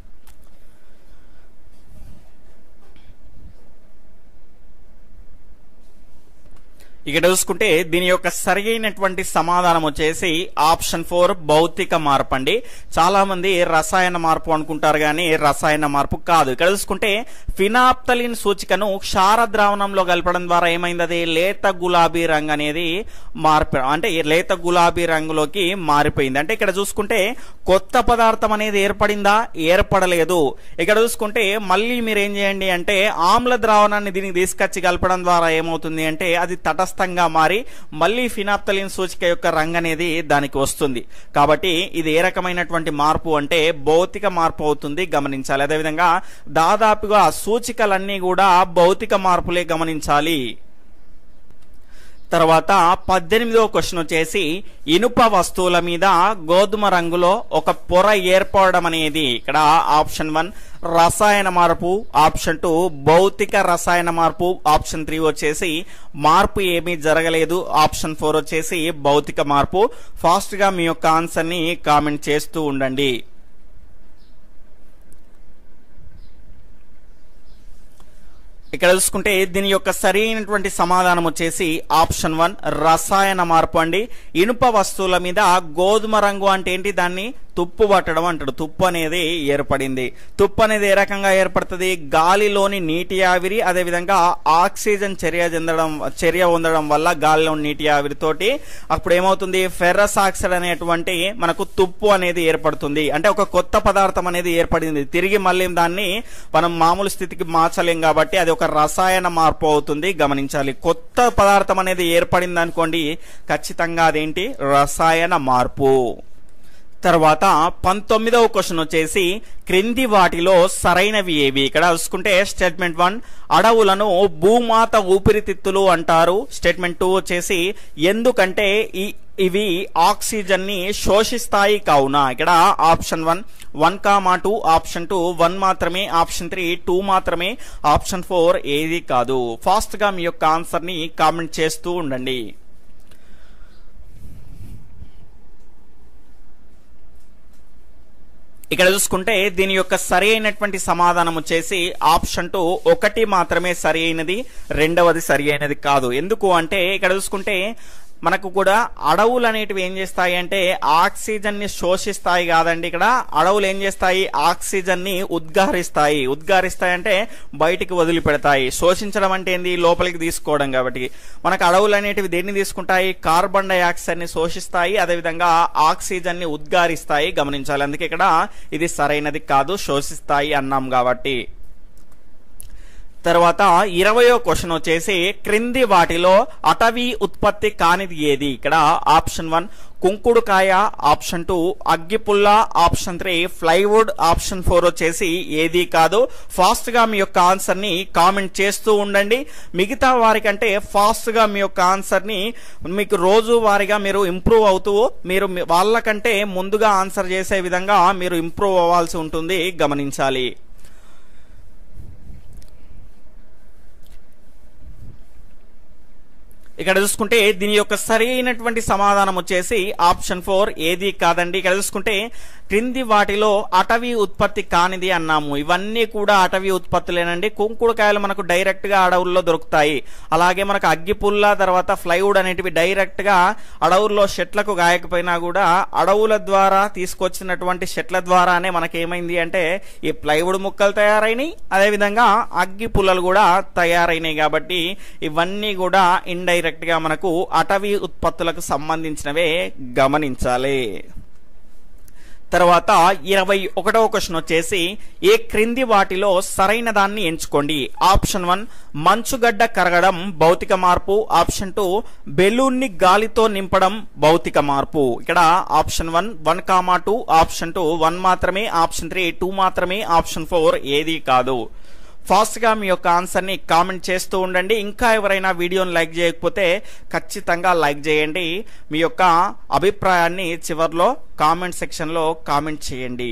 ఇక్కడ చూసుకుంటే దీని యొక్క సరైనటువంటి సమాధానం వచ్చేసి ఆప్షన్ ఫోర్ భౌతిక మార్పు అండి చాలా మంది రసాయన మార్పు అనుకుంటారు కానీ రసాయన మార్పు కాదు ఇక్కడ చూసుకుంటే ఫినాప్తలిన్ సూచికను క్షార ద్రావణంలో కలపడం ద్వారా ఏమైంది అది లేత గులాబీ రంగు అనేది మార్పు అంటే లేత గులాబీ రంగులోకి మారిపోయింది అంటే ఇక్కడ చూసుకుంటే కొత్త పదార్థం అనేది ఏర్పడిందా ఏర్పడలేదు ఇక్కడ చూసుకుంటే మళ్ళీ మీరు ఏం చేయండి అంటే ఆమ్ల ద్రావణాన్ని దీనికి తీసుకొచ్చి కలపడం ద్వారా ఏమవుతుంది అంటే అది తటస్థంగా మారి మళ్ళీ ఫినాప్తలిన్ సూచిక యొక్క రంగు అనేది దానికి వస్తుంది కాబట్టి ఇది ఏ రకమైనటువంటి మార్పు అంటే భౌతిక మార్పు అవుతుంది గమనించాలి అదేవిధంగా దాదాపుగా సూచికలన్నీ కూడా భౌతిక మార్పులే గమనించాలి తర్వాత పద్దెనిమిదవ క్వశ్చన్ వచ్చేసి ఇనుప వస్తువుల మీద గోధుమ రంగులో ఒక పొర ఏర్పడడం అనేది ఇక్కడ ఆప్షన్ వన్ రసాయన మార్పు ఆప్షన్ టూ భౌతిక రసాయన మార్పు ఆప్షన్ త్రీ వచ్చేసి మార్పు ఏమీ జరగలేదు ఆప్షన్ ఫోర్ వచ్చేసి భౌతిక మార్పు ఫాస్ట్ గా మీ యొక్క ఆన్సర్ ని కామెంట్ చేస్తూ ఉండండి ఇక్కడ చూసుకుంటే దీని యొక్క సరైనటువంటి సమాధానం వచ్చేసి ఆప్షన్ వన్ రసాయన మార్పు అండి ఇనుప వస్తువుల మీద గోధుమ రంగు అంటే ఏంటి దాన్ని తుప్పు పట్టడం అంటాడు తుప్పు అనేది ఏర్పడింది తుప్పు అనేది ఏ రకంగా ఏర్పడుతుంది గాలిలోని నీటి ఆవిరి అదేవిధంగా ఆక్సిజన్ చర్య చెందడం చర్య ఉండడం వల్ల గాలిలోని నీటి ఆవిరితోటి అప్పుడు ఏమవుతుంది ఫెర్రస్ ఆక్సైడ్ అనేటువంటి మనకు తుప్పు అనేది ఏర్పడుతుంది అంటే ఒక కొత్త పదార్థం అనేది ఏర్పడింది తిరిగి మళ్ళీ దాన్ని మనం మామూలు స్థితికి మార్చలేం కాబట్టి అది ఒక రసాయన మార్పు అవుతుంది గమనించాలి కొత్త పదార్థం అనేది ఏర్పడింది అనుకోండి ఖచ్చితంగా అదేంటి రసాయన మార్పు తర్వాత పంతొమ్మిదవ క్వశ్చన్ వచ్చేసి క్రింది వాటిలో సరైనవి ఏవి ఇక్కడ చూసుకుంటే స్టేట్మెంట్ వన్ అడవులను భూమాత ఊపిరితిత్తులు అంటారు స్టేట్మెంట్ టూ వచ్చేసి ఎందుకంటే ఈ ఇవి ఆక్సిజన్ ని శోషిస్తాయి కావున ఇక్కడ option one one comma two option two one మాత్రమే ఆప్షన్ త్రీ టూ మాత్రమే ఆప్షన్ ఫోర్ ఏది కాదు ఫాస్ట్ గా మీ యొక్క ఆన్సర్ ని కామెంట్ చేస్తూ ఉండండి ఇక్కడ చూసుకుంటే దీని యొక్క సరి అయినటువంటి సమాధానం వచ్చేసి ఆప్షన్ టూ ఒకటి మాత్రమే సరి అయినది రెండవది సరి అయినది కాదు ఎందుకు అంటే ఇక్కడ చూసుకుంటే మనకు కూడా అడవులు అనేటివి ఏం చేస్తాయి అంటే ఆక్సిజన్ ని శోషిస్తాయి కాదండి ఇక్కడ అడవులు ఏం చేస్తాయి ఆక్సిజన్ ని ఉద్గారిస్తాయి ఉద్గారిస్తాయి అంటే బయటికి వదిలిపెడతాయి శోషించడం అంటే ఏంది లోపలికి తీసుకోవడం కాబట్టి మనకు అడవులు అనేటివి దేన్ని తీసుకుంటాయి కార్బన్ డైఆక్సైడ్ ని శోషిస్తాయి అదేవిధంగా ఆక్సిజన్ ని ఉద్గారిస్తాయి గమనించాలి అందుకే ఇక్కడ ఇది సరైనది కాదు శోషిస్తాయి అన్నాం కాబట్టి తర్వాత ఇరవయో క్వశ్చన్ వచ్చేసి క్రింది వాటిలో అటవీ ఉత్పత్తి కానిది ఏది ఇక్కడ ఆప్షన్ వన్ కుంకుడుకాయ ఆప్షన్ టూ అగ్గిపుల్ల option three plywood option four వచ్చేసి ఏది కాదు ఫాస్ట్ గా మీ యొక్క ఆన్సర్ ని కామెంట్ చేస్తూ ఉండండి మిగతా వారికంటే ఫాస్ట్ గా మీ యొక్క ఆన్సర్ ని మీకు రోజు వారిగా మీరు ఇంప్రూవ్ అవుతూ మీరు మీ- వాళ్ళకంటే ముందుగా ఆన్సర్ చేసే విధంగా మీరు ఇంప్రూవ్ అవ్వాల్సి ఉంటుంది గమనించాలి ఇక్కడ చూసుకుంటే దీని యొక్క సరైనటువంటి సమాధానం వచ్చేసి ఆప్షన్ ఫోర్ ఏది కాదండి ఇక్కడ చూసుకుంటే క్రింది వాటిలో అటవీ ఉత్పత్తి కానిది అన్నాము ఇవన్నీ కూడా అటవీ ఉత్పత్తులేనండి కుంకుడుకాయలు మనకు డైరెక్ట్ గా అడవుల్లో దొరుకుతాయి అలాగే మనకు అగ్గిపుల్ల తర్వాత ఫ్లైవుడ్ అనేటివి డైరెక్ట్ గా అడవుల్లో చెట్లకు గాయకపోయినా కూడా అడవుల ద్వారా తీసుకొచ్చినటువంటి చెట్ల ద్వారానే మనకి ఏమైంది అంటే ఈ ప్లైవుడ్ ముక్కలు తయారైనాయి అదేవిధంగా అగ్గి పుల్లలు కూడా తయారైనాయి కాబట్టి ఇవన్నీ కూడా ఇండైరెక్ట్ గా మనకు అటవీ ఉత్పత్తులకు సంబంధించినవే గమనించాలి తర్వాత ఇరవై ఒకటవ క్వశ్చన్ వచ్చేసి ఏ క్రింది వాటిలో సరైన దాన్ని ఎంచుకోండి ఆప్షన్ వన్ మంచుగడ్డ కరగడం భౌతిక మార్పు ఆప్షన్ టూ బెలూన్ ని గాలితో నింపడం భౌతిక మార్పు ఇక్కడ option one one comma two option two one మాత్రమే ఆప్షన్ త్రీ టూ మాత్రమే ఆప్షన్ ఫోర్ ఏది కాదు ఫాస్ట్ గా మీ యొక్క ఆన్సర్ ని కామెంట్ చేస్తూ ఉండండి ఇంకా ఎవరైనా వీడియోని లైక్ చేయకపోతే ఖచ్చితంగా లైక్ చేయండి మీ యొక్క అభిప్రాయాన్ని చివర్లో కామెంట్ సెక్షన్ లో కామెంట్ చేయండి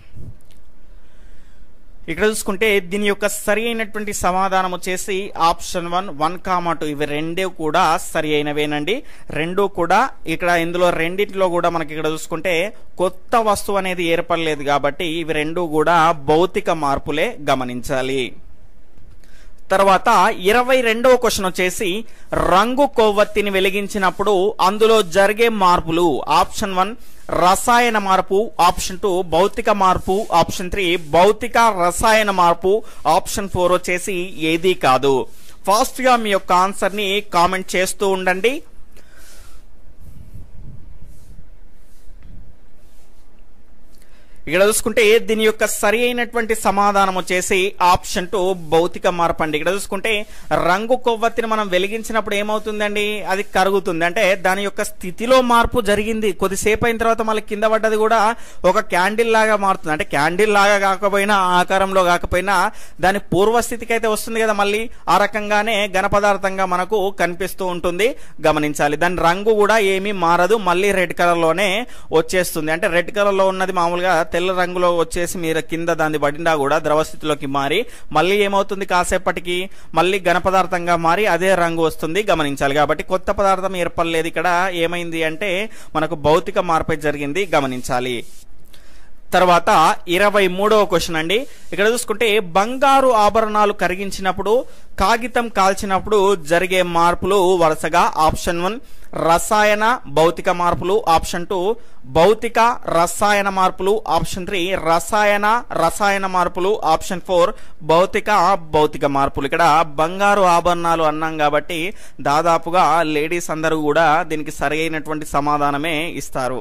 ఇక్కడ చూసుకుంటే దీని యొక్క సరి అయినటువంటి సమాధానం వచ్చేసి option one one comma two ఇవి రెండే కూడా సరి అయినవేనండి రెండు కూడా ఇక్కడ ఇందులో రెండింటిలో కూడా మనకి ఇక్కడ చూసుకుంటే కొత్త వస్తువు అనేది ఏర్పడలేదు కాబట్టి ఇవి రెండు కూడా భౌతిక మార్పులే గమనించాలి తర్వాత ఇరవై రెండవ క్వశ్చన్ వచ్చేసి రంగు కొవ్వొత్తిని వెలిగించినప్పుడు అందులో జరిగే మార్పులు ఆప్షన్ వన్ రసాయన మార్పు ఆప్షన్ టూ భౌతిక మార్పు ఆప్షన్ త్రీ భౌతిక రసాయన మార్పు ఆప్షన్ ఫోర్ వచ్చేసి ఏది కాదు ఫాస్ట్ గా మీ యొక్క ఆన్సర్ ని కామెంట్ చేస్తూ ఉండండి ఇక్కడ చూసుకుంటే దీని యొక్క సరి అయినటువంటి సమాధానం వచ్చేసి ఆప్షన్ టూ భౌతిక మార్పు అండి ఇక్కడ చూసుకుంటే రంగు కొవ్వొత్తిని మనం వెలిగించినప్పుడు ఏమవుతుందండి అది కరుగుతుంది అంటే దాని యొక్క స్థితిలో మార్పు జరిగింది కొద్దిసేపు అయిన తర్వాత మళ్ళీ కింద పడ్డది కూడా ఒక క్యాండిల్ లాగా మారుతుంది అంటే క్యాండిల్ లాగా కాకపోయినా ఆకారంలో కాకపోయినా దాని పూర్వస్థితికి అయితే వస్తుంది కదా మళ్ళీ ఆ రకంగానే ఘన పదార్థంగా మనకు కనిపిస్తూ ఉంటుంది గమనించాలి దాని రంగు కూడా ఏమీ మారదు మళ్ళీ రెడ్ కలర్ లోనే వచ్చేస్తుంది అంటే రెడ్ కలర్ లో ఉన్నది మామూలుగా తెల్ల రంగులో వచ్చేసి మీరు కింద దాన్ని పడినా కూడా ద్రవ స్థితిలోకి మారి మళ్ళీ ఏమవుతుంది కాసేపటికి మళ్ళీ ఘన పదార్థంగా మారి అదే రంగు వస్తుంది గమనించాలి కాబట్టి కొత్త పదార్థం ఏర్పడలేదు ఇక్కడ ఏమైంది అంటే మనకు భౌతిక మార్పు జరిగింది గమనించాలి తర్వాత ఇరవై మూడవ క్వశ్చన్ అండి ఇక్కడ చూసుకుంటే బంగారు ఆభరణాలు కరిగించినప్పుడు కాగితం కాల్చినప్పుడు జరిగే మార్పులు వరుసగా ఆప్షన్ వన్ రసాయన భౌతిక మార్పులు ఆప్షన్ టూ భౌతిక రసాయన మార్పులు ఆప్షన్ త్రీ రసాయన రసాయన మార్పులు ఆప్షన్ ఫోర్ భౌతిక భౌతిక మార్పులు ఇక్కడ బంగారు ఆభరణాలు అన్నాం కాబట్టి దాదాపుగా లేడీస్ అందరూ కూడా దీనికి సరైనటువంటి సమాధానమే ఇస్తారు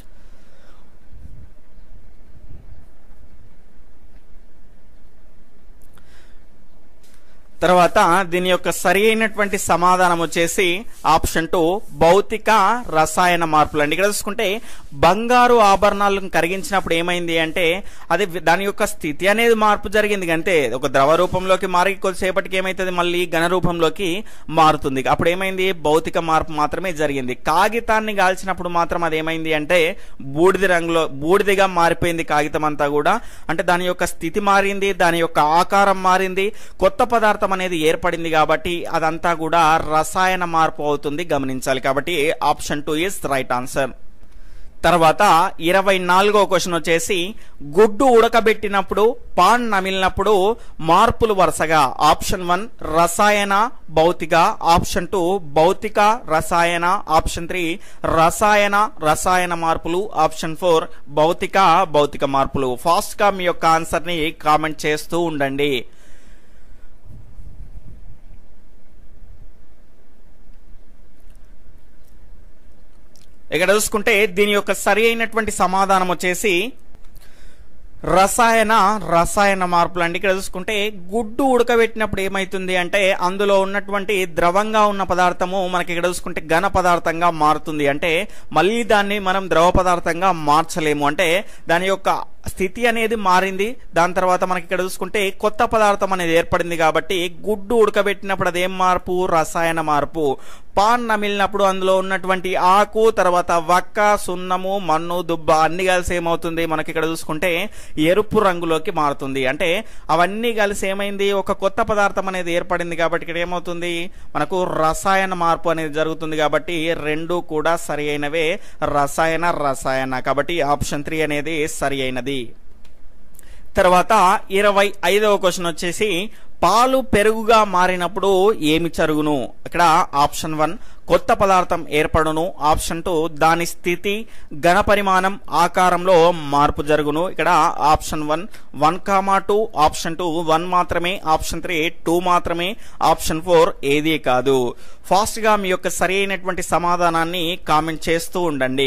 తర్వాత దీని యొక్క సరి అయినటువంటి సమాధానం వచ్చేసి ఆప్షన్ టూ భౌతిక రసాయన మార్పులు అండి ఇక్కడ చూసుకుంటే బంగారు ఆభరణాలను కరిగించినప్పుడు ఏమైంది అంటే అది దాని యొక్క స్థితి అనేది మార్పు జరిగింది అంతే ఒక ద్రవ రూపంలోకి మారి కొద్దిసేపటికి ఏమైతుంది మళ్ళీ ఘన రూపంలోకి మారుతుంది అప్పుడు ఏమైంది భౌతిక మార్పు మాత్రమే జరిగింది కాగితాన్ని కాల్చినప్పుడు మాత్రం అది ఏమైంది అంటే బూడిద రంగులో బూడిదిగా మారిపోయింది కాగితం అంతా కూడా అంటే దాని యొక్క స్థితి మారింది దాని యొక్క ఆకారం మారింది కొత్త పదార్థం అనేది ఏర్పడింది కాబట్టి అదంతా కూడా రసాయన మార్పు అవుతుంది గమనించాలి కాబట్టి option two is right answer తర్వాత ఇరవై నాలుగో క్వశ్చన్ వచ్చేసి గుడ్డు ఉడకబెట్టినప్పుడు పాన్ నమిలినప్పుడు మార్పులు వరుసగా ఆప్షన్ వన్ రసాయన భౌతిక ఆప్షన్ టూ భౌతిక రసాయన ఆప్షన్ త్రీ రసాయన రసాయన మార్పులు ఆప్షన్ ఫోర్ భౌతిక భౌతిక మార్పులు ఫాస్ట్ గా మీ యొక్క ఆన్సర్ ని కామెంట్ చేస్తూ ఉండండి ఇక్కడ చూసుకుంటే దీని యొక్క సరి అయినటువంటి సమాధానం వచ్చేసి రసాయన రసాయన మార్పులు అండి ఇక్కడ చూసుకుంటే గుడ్డు ఉడకబెట్టినప్పుడు ఏమైతుంది అంటే అందులో ఉన్నటువంటి ద్రవంగా ఉన్న పదార్థము మనకి ఇక్కడ చూసుకుంటే ఘన పదార్థంగా మారుతుంది అంటే మళ్ళీ దాన్ని మనం ద్రవ పదార్థంగా మార్చలేము అంటే దాని యొక్క స్థితి అనేది మారింది దాని తర్వాత మనకి ఇక్కడ చూసుకుంటే కొత్త పదార్థం అనేది ఏర్పడింది కాబట్టి గుడ్డు ఉడకబెట్టినప్పుడు అదేం మార్పు రసాయన మార్పు పాన్ నమిలినప్పుడు అందులో ఉన్నటువంటి ఆకు తర్వాత వక్క సున్నము మన్ను దుబ్బ అన్ని కలిసి ఏమవుతుంది మనకి ఇక్కడ చూసుకుంటే ఎరుపు రంగులోకి మారుతుంది అంటే అవన్నీ కలిసి ఏమైంది ఒక కొత్త పదార్థం అనేది ఏర్పడింది కాబట్టి ఇక్కడ ఏమవుతుంది మనకు రసాయన మార్పు అనేది జరుగుతుంది కాబట్టి రెండు కూడా సరి అయినవే రసాయన రసాయన కాబట్టి ఆప్షన్ త్రీ అనేది సరి అయినది తర్వాత ఇరవై ఐదవ క్వశ్చన్ వచ్చేసి పాలు పెరుగుగా మారినప్పుడు ఏమి జరుగును ఇక్కడ ఆప్షన్ వన్ కొత్త పదార్థం ఏర్పడును ఆప్షన్ టూ దాని స్థితి ఘన పరిమాణం ఆకారంలో మార్పు జరుగును ఇక్కడ option one one comma two option two one మాత్రమే ఆప్షన్ త్రీ టూ మాత్రమే ఆప్షన్ ఫోర్ ఏదీ కాదు ఫాస్ట్ గా మీ యొక్క సరి అయినటువంటి సమాధానాన్ని కామెంట్ చేస్తూ ఉండండి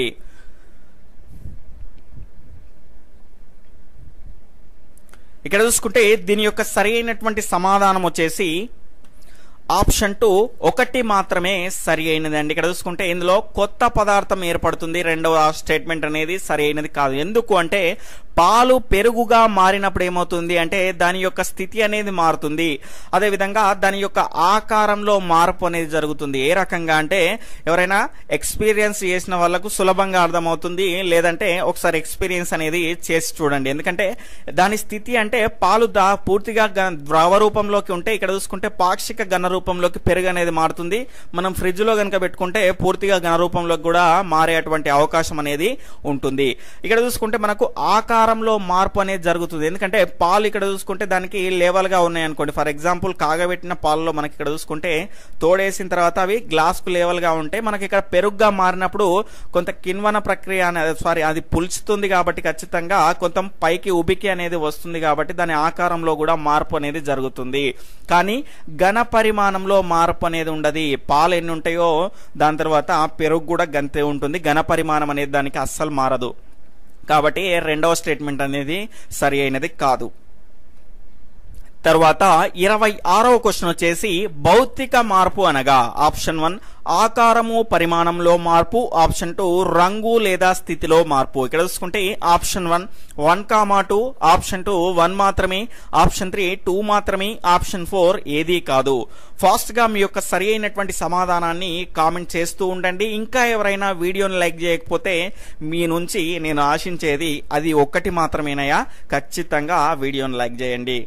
ఇక్కడ చూసుకుంటే దీని యొక్క సరి అయినటువంటి సమాధానం వచ్చేసి ఆప్షన్ టూ ఒకటి మాత్రమే సరి అయినది అండి ఇక్కడ చూసుకుంటే ఇందులో కొత్త పదార్థం ఏర్పడుతుంది రెండవ స్టేట్మెంట్ అనేది సరి అయినది కాదు ఎందుకు అంటే పాలు పెరుగుగా మారినప్పుడు ఏమవుతుంది అంటే దాని యొక్క స్థితి అనేది మారుతుంది అదేవిధంగా దాని యొక్క ఆకారంలో మార్పు అనేది జరుగుతుంది ఏ రకంగా అంటే ఎవరైనా ఎక్స్పీరియన్స్ చేసిన వాళ్ళకు సులభంగా అర్థమవుతుంది లేదంటే ఒకసారి ఎక్స్పీరియన్స్ అనేది చేసి చూడండి ఎందుకంటే దాని స్థితి అంటే పాలు దా పూర్తిగా గ- ద్రవ రూపంలోకి ఉంటే ఇక్కడ చూసుకుంటే పాక్షిక ఘన రూపంలోకి పెరుగు అనేది మారుతుంది మనం ఫ్రిడ్జ్ లో కనుక పెట్టుకుంటే పూర్తిగా ఘన రూపంలోకి కూడా మారేటువంటి అవకాశం అనేది ఉంటుంది ఇక్కడ చూసుకుంటే మనకు ఆకారంలో మార్పు అనేది జరుగుతుంది ఎందుకంటే పాలు ఇక్కడ చూసుకుంటే దానికి లేవల్ గా ఉన్నాయి అనుకోండి ఫర్ ఎగ్జాంపుల్ కాగబెట్టిన పాలలో మనకి ఇక్కడ చూసుకుంటే తోడేసిన తర్వాత అవి గ్లాస్ కు లేవల్ గా ఉంటే మనకి ఇక్కడ పెరుగుగా మారినప్పుడు కొంత కిన్వన ప్రక్రియ అనేది సారీ అది పులుచుతుంది కాబట్టి ఖచ్చితంగా కొంత పైకి ఉబికి అనేది వస్తుంది కాబట్టి దాని ఆకారంలో కూడా మార్పు అనేది జరుగుతుంది కానీ ఘన పరిమాణంలో మార్పు అనేది ఉండదు పాలు ఎన్ని ఉంటాయో దాని తర్వాత పెరుగు కూడా గంతే ఉంటుంది ఘన పరిమాణం అనేది దానికి అస్సలు మారదు కాబట్టి రెండవ స్టేట్మెంట్ అనేది సరి అయినది కాదు తర్వాత ఇరవై ఆరవ క్వశ్చన్ వచ్చేసి భౌతిక మార్పు అనగా ఆప్షన్ వన్ ఆకారము పరిమాణంలో మార్పు ఆప్షన్ టూ రంగు లేదా స్థితిలో మార్పు ఇక్కడ చూసుకుంటే option one one comma two option two one మాత్రమే ఆప్షన్ త్రీ టూ మాత్రమే ఆప్షన్ ఫోర్ ఏదీ కాదు ఫాస్ట్ గా మీ యొక్క సరి అయినటువంటి సమాధానాన్ని కామెంట్ చేస్తూ ఉండండి ఇంకా ఎవరైనా వీడియోని లైక్ చేయకపోతే మీ నుంచి నేను ఆశించేది అది ఒక్కటి మాత్రమేనయా ఖచ్చితంగా వీడియోని లైక్ చేయండి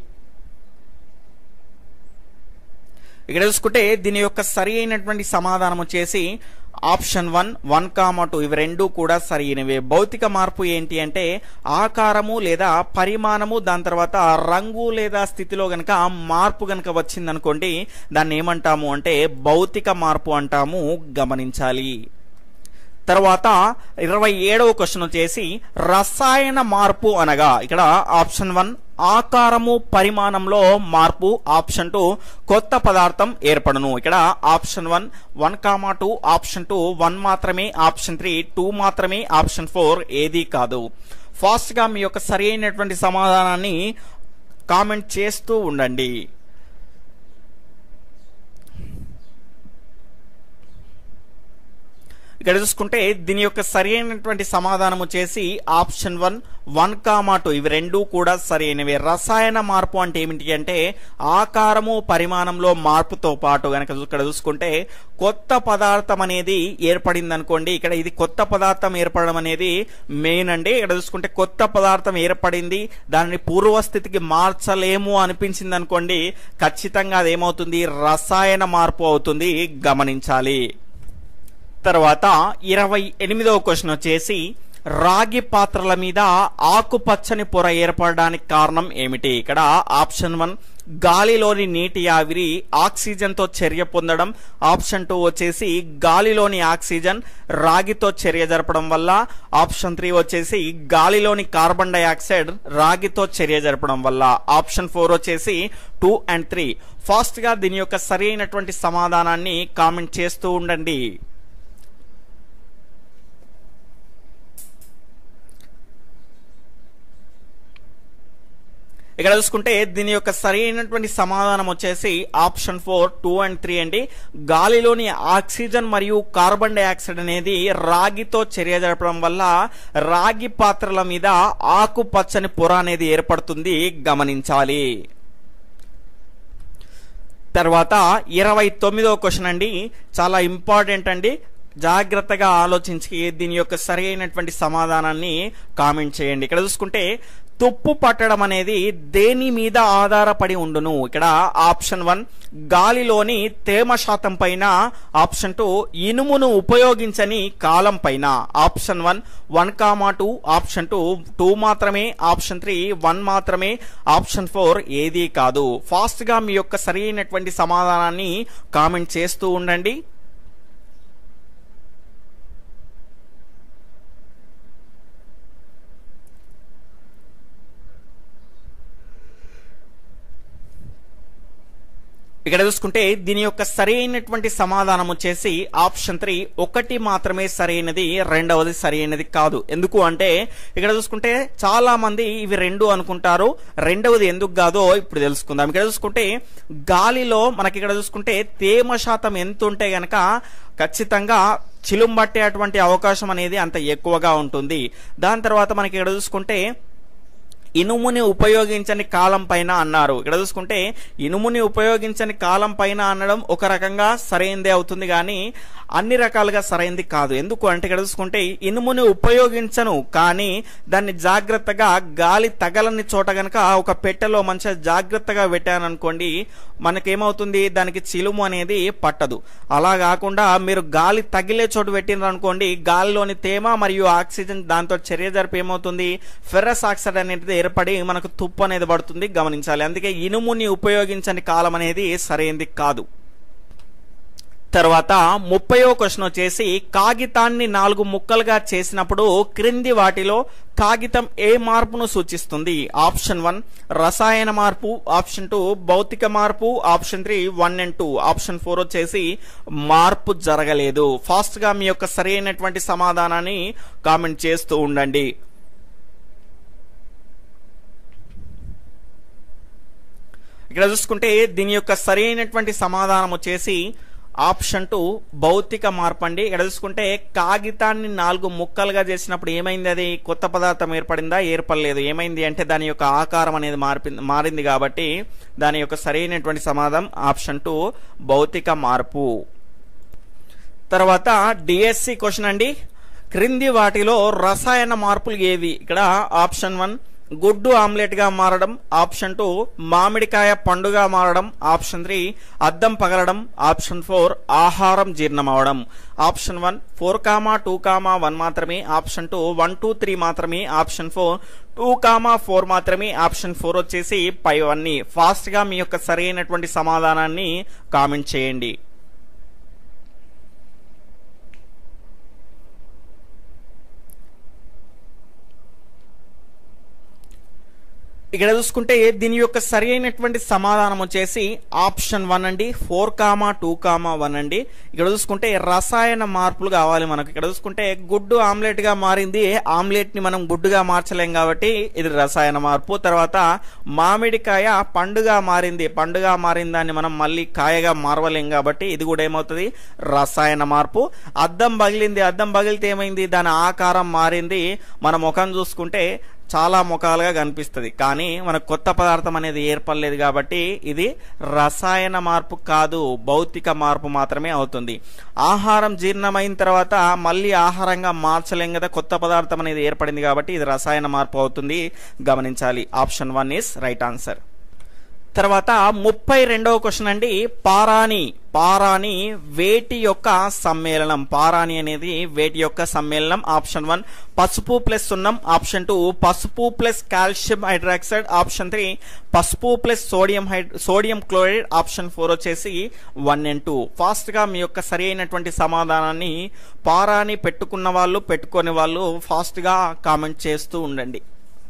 ఇక్కడ చూసుకుంటే దీని యొక్క సరి అయినటువంటి సమాధానం వచ్చేసి option one one comma two ఇవి రెండు కూడా సరైనవే భౌతిక మార్పు ఏంటి అంటే ఆకారము లేదా పరిమాణము దాని తర్వాత రంగు లేదా స్థితిలో గనక మార్పు గనక వచ్చిందనుకోండి దాన్ని ఏమంటాము అంటే భౌతిక మార్పు అంటాము గమనించాలి తర్వాత ఇరవై ఏడవ క్వశ్చన్ వచ్చేసి రసాయన మార్పు అనగా ఇక్కడ ఆప్షన్ వన్ ఆకారము పరిమాణంలో మార్పు ఆప్షన్ టూ కొత్త పదార్థం ఏర్పడను ఇక్కడ option one one comma two option two one మాత్రమే ఆప్షన్ త్రీ టూ మాత్రమే ఆప్షన్ ఫోర్ ఏది కాదు ఫాస్ట్ గా మీ యొక్క సరి అయినటువంటి సమాధానాన్ని కామెంట్ చేస్తూ ఉండండి ఇక్కడ చూసుకుంటే దీని యొక్క సరి అయినటువంటి సమాధానం వచ్చేసి option one one comma two ఇవి రెండు కూడా సరైనవి రసాయన మార్పు అంటే ఏమిటి అంటే ఆకారము పరిమాణంలో మార్పుతో పాటు గనక ఇక్కడ చూసుకుంటే కొత్త పదార్థం అనేది ఏర్పడింది అనుకోండి ఇక్కడ ఇది కొత్త పదార్థం ఏర్పడడం అనేది మెయిన్ అండి ఇక్కడ చూసుకుంటే కొత్త పదార్థం ఏర్పడింది దానిని పూర్వస్థితికి మార్చలేము అనిపించింది అనుకోండి ఖచ్చితంగా అదేమవుతుంది రసాయన మార్పు అవుతుంది గమనించాలి తర్వాత ఇరవై ఎనిమిదవ క్వశ్చన్ వచ్చేసి రాగి పాత్రల మీద ఆకుపచ్చని పొర ఏర్పడడానికి కారణం ఏమిటి ఇక్కడ ఆప్షన్ వన్ గాలిలోని నీటి ఆవిరి ఆక్సిజన్ తో చర్య పొందడం ఆప్షన్ టూ వచ్చేసి గాలిలోని ఆక్సిజన్ రాగితో చర్య జరపడం వల్ల ఆప్షన్ త్రీ వచ్చేసి గాలిలోని కార్బన్ డైఆక్సైడ్ రాగితో చర్య జరపడం వల్ల ఆప్షన్ ఫోర్ వచ్చేసి టూ అండ్ త్రీ ఫాస్ట్ గా దీని యొక్క సరైనటువంటి సమాధానాన్ని కామెంట్ చేస్తూ ఉండండి ఇక్కడ చూసుకుంటే దీని యొక్క సరైనటువంటి సమాధానం వచ్చేసి option four two and three అండి గాలిలోని ఆక్సిజన్ మరియు కార్బన్ డైఆక్సైడ్ అనేది రాగితో చర్య జరపడం వల్ల రాగి పాత్రల మీద ఆకుపచ్చని పొర అనేది ఏర్పడుతుంది గమనించాలి తర్వాత ఇరవై తొమ్మిదవ క్వశ్చన్ అండి చాలా ఇంపార్టెంట్ అండి జాగ్రత్తగా ఆలోచించి దీని యొక్క సరి అయినటువంటి సమాధానాన్ని కామెంట్ చేయండి ఇక్కడ చూసుకుంటే తుప్పు పట్టడం అనేది దేని మీద ఆధారపడి ఉండును ఇక్కడ ఆప్షన్ వన్ గాలిలోని తేమ శాతం పైన ఆప్షన్ టూ ఇనుమును ఉపయోగించని కాలం పైన option one one comma two option two two మాత్రమే ఆప్షన్ త్రీ వన్ మాత్రమే ఆప్షన్ ఫోర్ ఏది కాదు ఫాస్ట్ గా మీ యొక్క సరైనటువంటి సమాధానాన్ని కామెంట్ చేస్తూ ఉండండి ఇక్కడ చూసుకుంటే దీని యొక్క సరైనటువంటి సమాధానం వచ్చేసి ఆప్షన్ త్రీ ఒకటి మాత్రమే సరైనది రెండవది సరైనది కాదు ఎందుకు అంటే ఇక్కడ చూసుకుంటే చాలా మంది ఇవి రెండు అనుకుంటారు రెండవది ఎందుకు కాదో ఇప్పుడు తెలుసుకుందాం ఇక్కడ చూసుకుంటే గాలిలో మనకి ఇక్కడ చూసుకుంటే తేమ శాతం ఎంత ఉంటే గనక ఖచ్చితంగా చిలుంబట్టే అటువంటి అవకాశం అనేది అంత ఎక్కువగా ఉంటుంది దాని తర్వాత మనకి ఇక్కడ చూసుకుంటే ఇనుముని ఉపయోగించని కాలం పైన అన్నారు ఇక్కడ చూసుకుంటే ఇనుముని ఉపయోగించని కాలం పైన అనడం ఒక రకంగా సరైనదే అవుతుంది కానీ అన్ని రకాలుగా సరైనది కాదు ఎందుకు అంటే ఇక్కడ చూసుకుంటే ఇనుముని ఉపయోగించను కానీ దాన్ని జాగ్రత్తగా గాలి తగలని చోట గనక ఒక పెట్టెలో మంచిగా జాగ్రత్తగా పెట్టాను అనుకోండి మనకేమవుతుంది దానికి చిలుము అనేది పట్టదు అలా కాకుండా మీరు గాలి తగిలే చోటు పెట్టినారు అనుకోండి గాలిలోని తేమ మరియు ఆక్సిజన్ దాంతో చర్య జరిపి ఏమవుతుంది ఫెర్రస్ ఆక్సైడ్ అనేది ఏర్పడి మనకు తుప్పు అనేది పడుతుంది గమనించాలి అందుకే ఇనుముని ఉపయోగించని కాలం అనేది సరైనది కాదు తర్వాత ముప్పయో క్వశ్చన్ వచ్చేసి కాగితాన్ని నాలుగు ముక్కలుగా చేసినప్పుడు క్రింది వాటిలో కాగితం ఏ మార్పును సూచిస్తుంది ఆప్షన్ వన్ రసాయన మార్పు ఆప్షన్ టూ భౌతిక మార్పు option three one and two option four వచ్చేసి మార్పు జరగలేదు ఫాస్ట్ గా మీ యొక్క సరైనటువంటి సమాధానాన్ని కామెంట్ చేస్తూ ఉండండి ఇక్కడ చూసుకుంటే దీని యొక్క సరైనటువంటి సమాధానం వచ్చేసి ఆప్షన్ టూ భౌతిక మార్పు అండి ఇక్కడ చూసుకుంటే కాగితాన్ని నాలుగు ముక్కలుగా చేసినప్పుడు ఏమైంది అది కొత్త పదార్థం ఏర్పడిందా ఏర్పడలేదు ఏమైంది అంటే దాని యొక్క ఆకారం అనేది మార్పి మారింది కాబట్టి దాని యొక్క సరైనటువంటి సమాధానం ఆప్షన్ టూ భౌతిక మార్పు తర్వాత డిఎస్సి క్వశ్చన్ అండి క్రింది వాటిలో రసాయన మార్పులు ఏవి ఇక్కడ ఆప్షన్ వన్ గుడ్డు ఆమ్లెట్ గా మారడం ఆప్షన్ టూ మామిడికాయ పండుగా మారడం ఆప్షన్ త్రీ అద్దం పగలడం ఆప్షన్ ఫోర్ ఆహారం జీర్ణమవడం option one four comma two comma one మాత్రమే option two one two three మాత్రమే option four two comma four మాత్రమే ఆప్షన్ ఫోర్ వచ్చేసి పైవన్నీ ఫాస్ట్ గా మీ యొక్క సరైనటువంటి సమాధానాన్ని కామెంట్ చేయండి ఇక్కడ చూసుకుంటే దీని యొక్క సరి అయినటువంటి సమాధానం వచ్చేసి ఆప్షన్ వన్ అండి four comma two comma one అండి ఇక్కడ చూసుకుంటే రసాయన మార్పులు కావాలి మనకు ఇక్కడ చూసుకుంటే గుడ్డు ఆమ్లెట్ గా మారింది ఆమ్లెట్ ని మనం గుడ్డుగా మార్చలేం కాబట్టి ఇది రసాయన మార్పు తర్వాత మామిడికాయ పండుగా మారింది పండుగా మారిన దాన్ని మనం మళ్ళీ కాయగా మారవలేం కాబట్టి ఇది కూడా ఏమవుతుంది రసాయన మార్పు అద్దం పగిలింది అద్దం పగిలితే ఏమైంది దాని ఆకారం మారింది మన ముఖం చూసుకుంటే చాలా ముఖాలుగా కనిపిస్తుంది కానీ మనకు కొత్త పదార్థం అనేది ఏర్పడలేదు కాబట్టి ఇది రసాయన మార్పు కాదు భౌతిక మార్పు మాత్రమే అవుతుంది ఆహారం జీర్ణమైన తర్వాత మళ్ళీ ఆహారంగా మార్చలేం కదా కొత్త పదార్థం అనేది ఏర్పడింది కాబట్టి ఇది రసాయన మార్పు అవుతుంది గమనించాలి option one is right answer తర్వాత ముప్పై రెండవ క్వశ్చన్ అండి పారాని పారాని వేటి యొక్క సమ్మేళనం పారాని అనేది వేటి యొక్క సమ్మేళనం ఆప్షన్ వన్ పసుపు ప్లస్ సున్నం ఆప్షన్ టూ పసుపు plus calcium hydroxide option three పసుపు ప్లస్ సోడియం హైడ్ సోడియం క్లోరైడ్ ఆప్షన్ ఫోర్ వచ్చేసి వన్ అండ్ టూ ఫాస్ట్ గా మీ యొక్క సరి అయినటువంటి సమాధానాన్ని పారాని పెట్టుకున్న వాళ్ళు పెట్టుకునే వాళ్ళు ఫాస్ట్ గా కామెంట్ చేస్తూ ఉండండి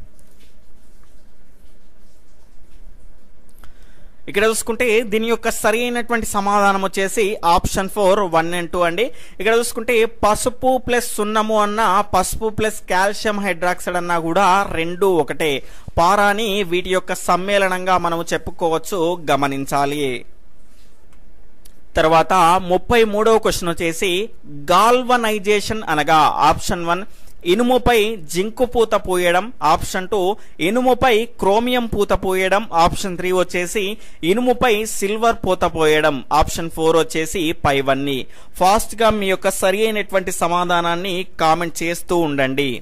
ఇక్కడ చూసుకుంటే దీని యొక్క సరి అయినటువంటి సమాధానం వచ్చేసి option four one and two అండి ఇక్కడ చూసుకుంటే పసుపు ప్లస్ సున్నము అన్న పసుపు ప్లస్ కాల్షియం హైడ్రాక్సైడ్ అన్నా కూడా రెండు ఒకటే పారాని వీటి యొక్క సమ్మేళనంగా మనము చెప్పుకోవచ్చు గమనించాలి తర్వాత ముప్పై మూడవ క్వశ్చన్ వచ్చేసి గాల్వనైజేషన్ అనగా ఆప్షన్ వన్ ఇనుముపై జింకు పూత పూయడం ఆప్షన్ టూ ఇనుముపై క్రోమియం పూత పూయడం ఆప్షన్ త్రీ వచ్చేసి ఇనుముపై సిల్వర్ పూత పోయడం ఆప్షన్ ఫోర్ వచ్చేసి పైవన్నీ ఫాస్ట్ గా మీ యొక్క సరి అయినటువంటి సమాధానాన్ని కామెంట్ చేస్తూ ఉండండి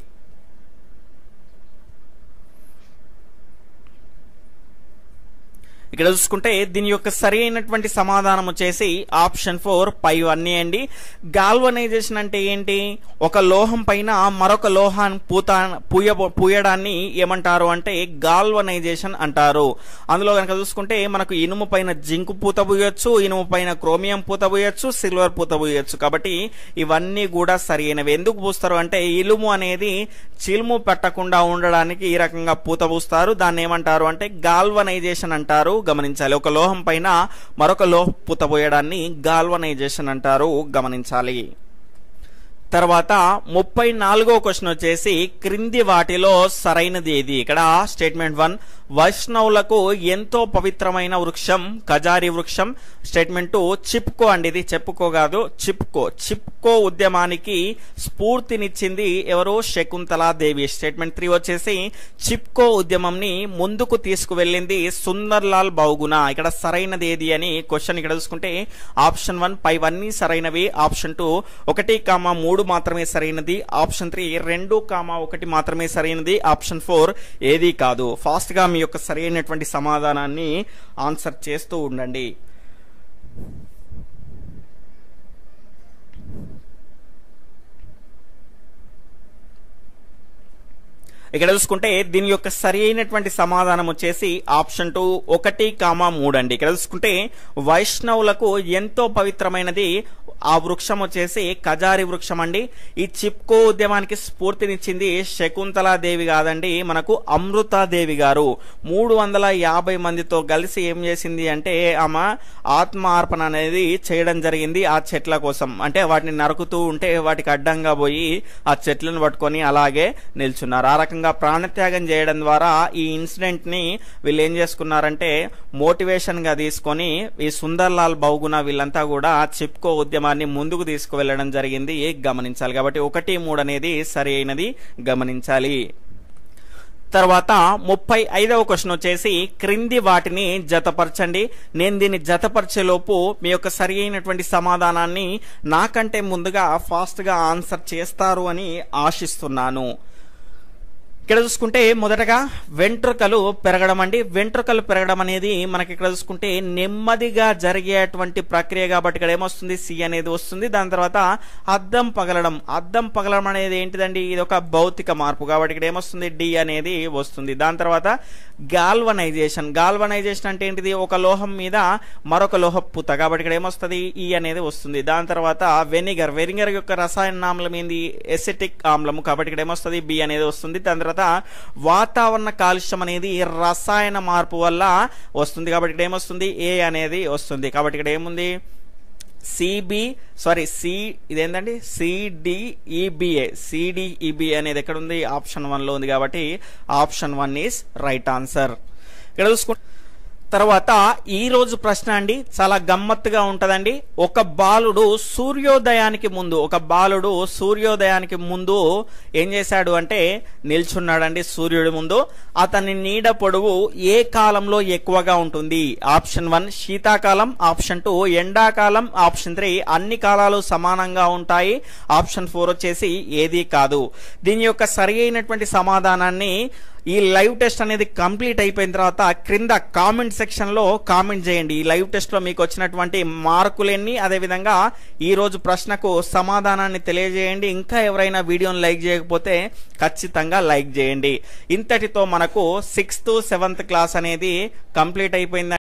ఇక్కడ చూసుకుంటే దీని యొక్క సరి అయినటువంటి సమాధానం వచ్చేసి ఆప్షన్ ఫోర్ పై అన్నీ అండి గాల్వనైజేషన్ అంటే ఏంటి ఒక లోహం పైన మరొక లోహాన్ని పూత పూయ పూయడాన్ని ఏమంటారు అంటే గాల్వనైజేషన్ అంటారు అందులో కనుక చూసుకుంటే మనకు ఇనుము పైన జింకు పూత పూయొచ్చు ఇనుము పైన క్రోమియం పూత పూయొచ్చు సిల్వర్ పూత పూయొచ్చు కాబట్టి ఇవన్నీ కూడా సరైనవి ఎందుకు పూస్తారు అంటే ఇలుము అనేది చిలుము పెట్టకుండా ఉండడానికి ఈ రకంగా పూత పూస్తారు దాన్ని ఏమంటారు అంటే గాల్వనైజేషన్ అంటారు గమనించాలి ఒక లోహం పైన మరొక లోహ పూత పోయడాన్ని గాల్వనైజేషన్ అంటారు గమనించాలి తర్వాత ముప్పై నాలుగో క్వశ్చన్ వచ్చేసి క్రింది వాటిలో సరైనది ఏది ఇక్కడ స్టేట్మెంట్ వన్ వైష్ణవులకు ఎంతో పవిత్రమైన వృక్షం ఖజారి వృక్షం స్టేట్మెంట్ టూ చిప్కో అండి ఇది చెప్పుకో కాదు చిప్కో చిప్కో ఉద్యమానికి స్ఫూర్తినిచ్చింది ఎవరు శకుంతలా దేవి స్టేట్మెంట్ త్రీ వచ్చేసి చిప్కో ఉద్యమంని ముందుకు తీసుకువెళ్ళింది సుందర్ లాల్ బౌగుణ ఇక్కడ సరైనది ఏది అని క్వశ్చన్ ఇక్కడ చూసుకుంటే ఆప్షన్ వన్ పైవన్నీ సరైనవి ఆప్షన్ టూ ఒకటి కామా మూడు మాత్రమే సరైనది ఆప్షన్ త్రీ రెండు కామా ఒకటి మాత్రమే సరైనది ఆప్షన్ ఫోర్ ఏది కాదు ఫాస్ట్ గా మీ యొక్క సరైనటువంటి సమాధానాన్ని ఆన్సర్ చేస్తూ ఉండండి ఇక్కడ చూసుకుంటే దీని యొక్క సరి అయినటువంటి సమాధానం వచ్చేసి ఆప్షన్ టూ ఒకటి కామా మూడు అండి ఇక్కడ చూసుకుంటే వైష్ణవులకు ఎంతో పవిత్రమైనది ఆ వృక్షం వచ్చేసి కజారి వృక్షం అండి ఈ చిప్కో ఉద్యమానికి స్ఫూర్తినిచ్చింది శకుంతలాదేవి కాదండి మనకు అమృతాదేవి గారు మూడు వందల యాభై మందితో కలిసి ఏం చేసింది అంటే ఆమె ఆత్మార్పణ అనేది చేయడం జరిగింది ఆ చెట్ల కోసం అంటే వాటిని నరుకుతూ ఉంటే వాటికి అడ్డంగా పోయి ఆ చెట్లను పట్టుకొని అలాగే నిల్చున్నారు ఆ రకంగా ప్రాణత్యాగం చేయడం ద్వారా ఈ ఇన్సిడెంట్ ని వీళ్ళు ఏం చేసుకున్నారంటే మోటివేషన్ గా తీసుకొని ఈ సుందర్లాల్ బౌగుణ వీళ్ళంతా కూడా చిప్కో ఉద్యమాన్ని ముందుకు తీసుకువెళ్ళడం జరిగింది గమనించాలి కాబట్టి ఒకటి మూడు అనేది సరి అయినది గమనించాలి తర్వాత ముప్పై ఐదవ క్వశ్చన్ వచ్చేసి క్రింది వాటిని జతపరచండి నేను దీన్ని జతపరిచేలోపు మీ యొక్క సరి అయినటువంటి సమాధానాన్ని నాకంటే ముందుగా ఫాస్ట్ గా ఆన్సర్ చేస్తారు అని ఆశిస్తున్నాను ఇక్కడ చూసుకుంటే మొదటగా వెంట్రుకలు పెరగడం అండి వెంట్రుకలు పెరగడం అనేది మనకి ఇక్కడ చూసుకుంటే నెమ్మదిగా జరిగేటువంటి ప్రక్రియ కాబట్టి ఇక్కడ ఏమొస్తుంది సి అనేది వస్తుంది దాని తర్వాత అద్దం పగలడం అద్దం పగలడం అనేది ఏంటిదండి ఇది ఒక భౌతిక మార్పు కాబట్టి ఇక్కడ ఏమొస్తుంది డి అనేది వస్తుంది దాని తర్వాత గాల్వనైజేషన్ గాల్వనైజేషన్ అంటే ఏంటిది ఒక లోహం మీద మరొక లోహ పూత కాబట్టి ఇక్కడ ఏమొస్తుంది ఈ అనేది వస్తుంది దాని తర్వాత వెనిగర్ వెనిగర్ యొక్క రసాయన ఆమ్లం ఏంది ఎసిటిక్ ఆమ్లము కాబట్టి ఇక్కడ ఏమొస్తుంది బి అనేది వస్తుంది దాని తర్వాత వాతావరణ కాలుష్యం అనేది రసాయన మార్పు వల్ల వస్తుంది కాబట్టి ఇక్కడ ఏమొస్తుంది ఏ అనేది వస్తుంది కాబట్టి ఇక్కడ ఏముంది సిబి సారీ సి ఇదేంటండి సిడిఈబిఏ సిడిఈబి అనేది ఎక్కడ ఉంది ఆప్షన్ వన్ లో ఉంది కాబట్టి option one is right answer ఇక్కడ చూసుకుంటే తర్వాత ఈ రోజు ప్రశ్న అండి చాలా గమ్మత్తుగా ఉంటదండి ఒక బాలుడు సూర్యోదయానికి ముందు ఒక బాలుడు సూర్యోదయానికి ముందు ఏం చేశాడు అంటే నిల్చున్నాడండి సూర్యుడి ముందు అతని నీడ పొడవు ఏ కాలంలో ఎక్కువగా ఉంటుంది ఆప్షన్ వన్ శీతాకాలం ఆప్షన్ టూ ఎండాకాలం ఆప్షన్ త్రీ అన్ని కాలాలు సమానంగా ఉంటాయి ఆప్షన్ ఫోర్ వచ్చేసి ఏది కాదు దీని యొక్క సరి అయినటువంటి సమాధానాన్ని ఈ లైవ్ టెస్ట్ అనేది కంప్లీట్ అయిపోయిన తర్వాత క్రింద కామెంట్ సెక్షన్ లో కామెంట్ చేయండి ఈ లైవ్ టెస్ట్ లో మీకు వచ్చినటువంటి మార్కులెన్ని అదేవిధంగా ఈ రోజు ప్రశ్నకు సమాధానాన్ని తెలియజేయండి ఇంకా ఎవరైనా వీడియోని లైక్ చేయకపోతే ఖచ్చితంగా లైక్ చేయండి ఇంతటితో మనకు సిక్స్త్ సెవెంత్ క్లాస్ అనేది కంప్లీట్ అయిపోయింది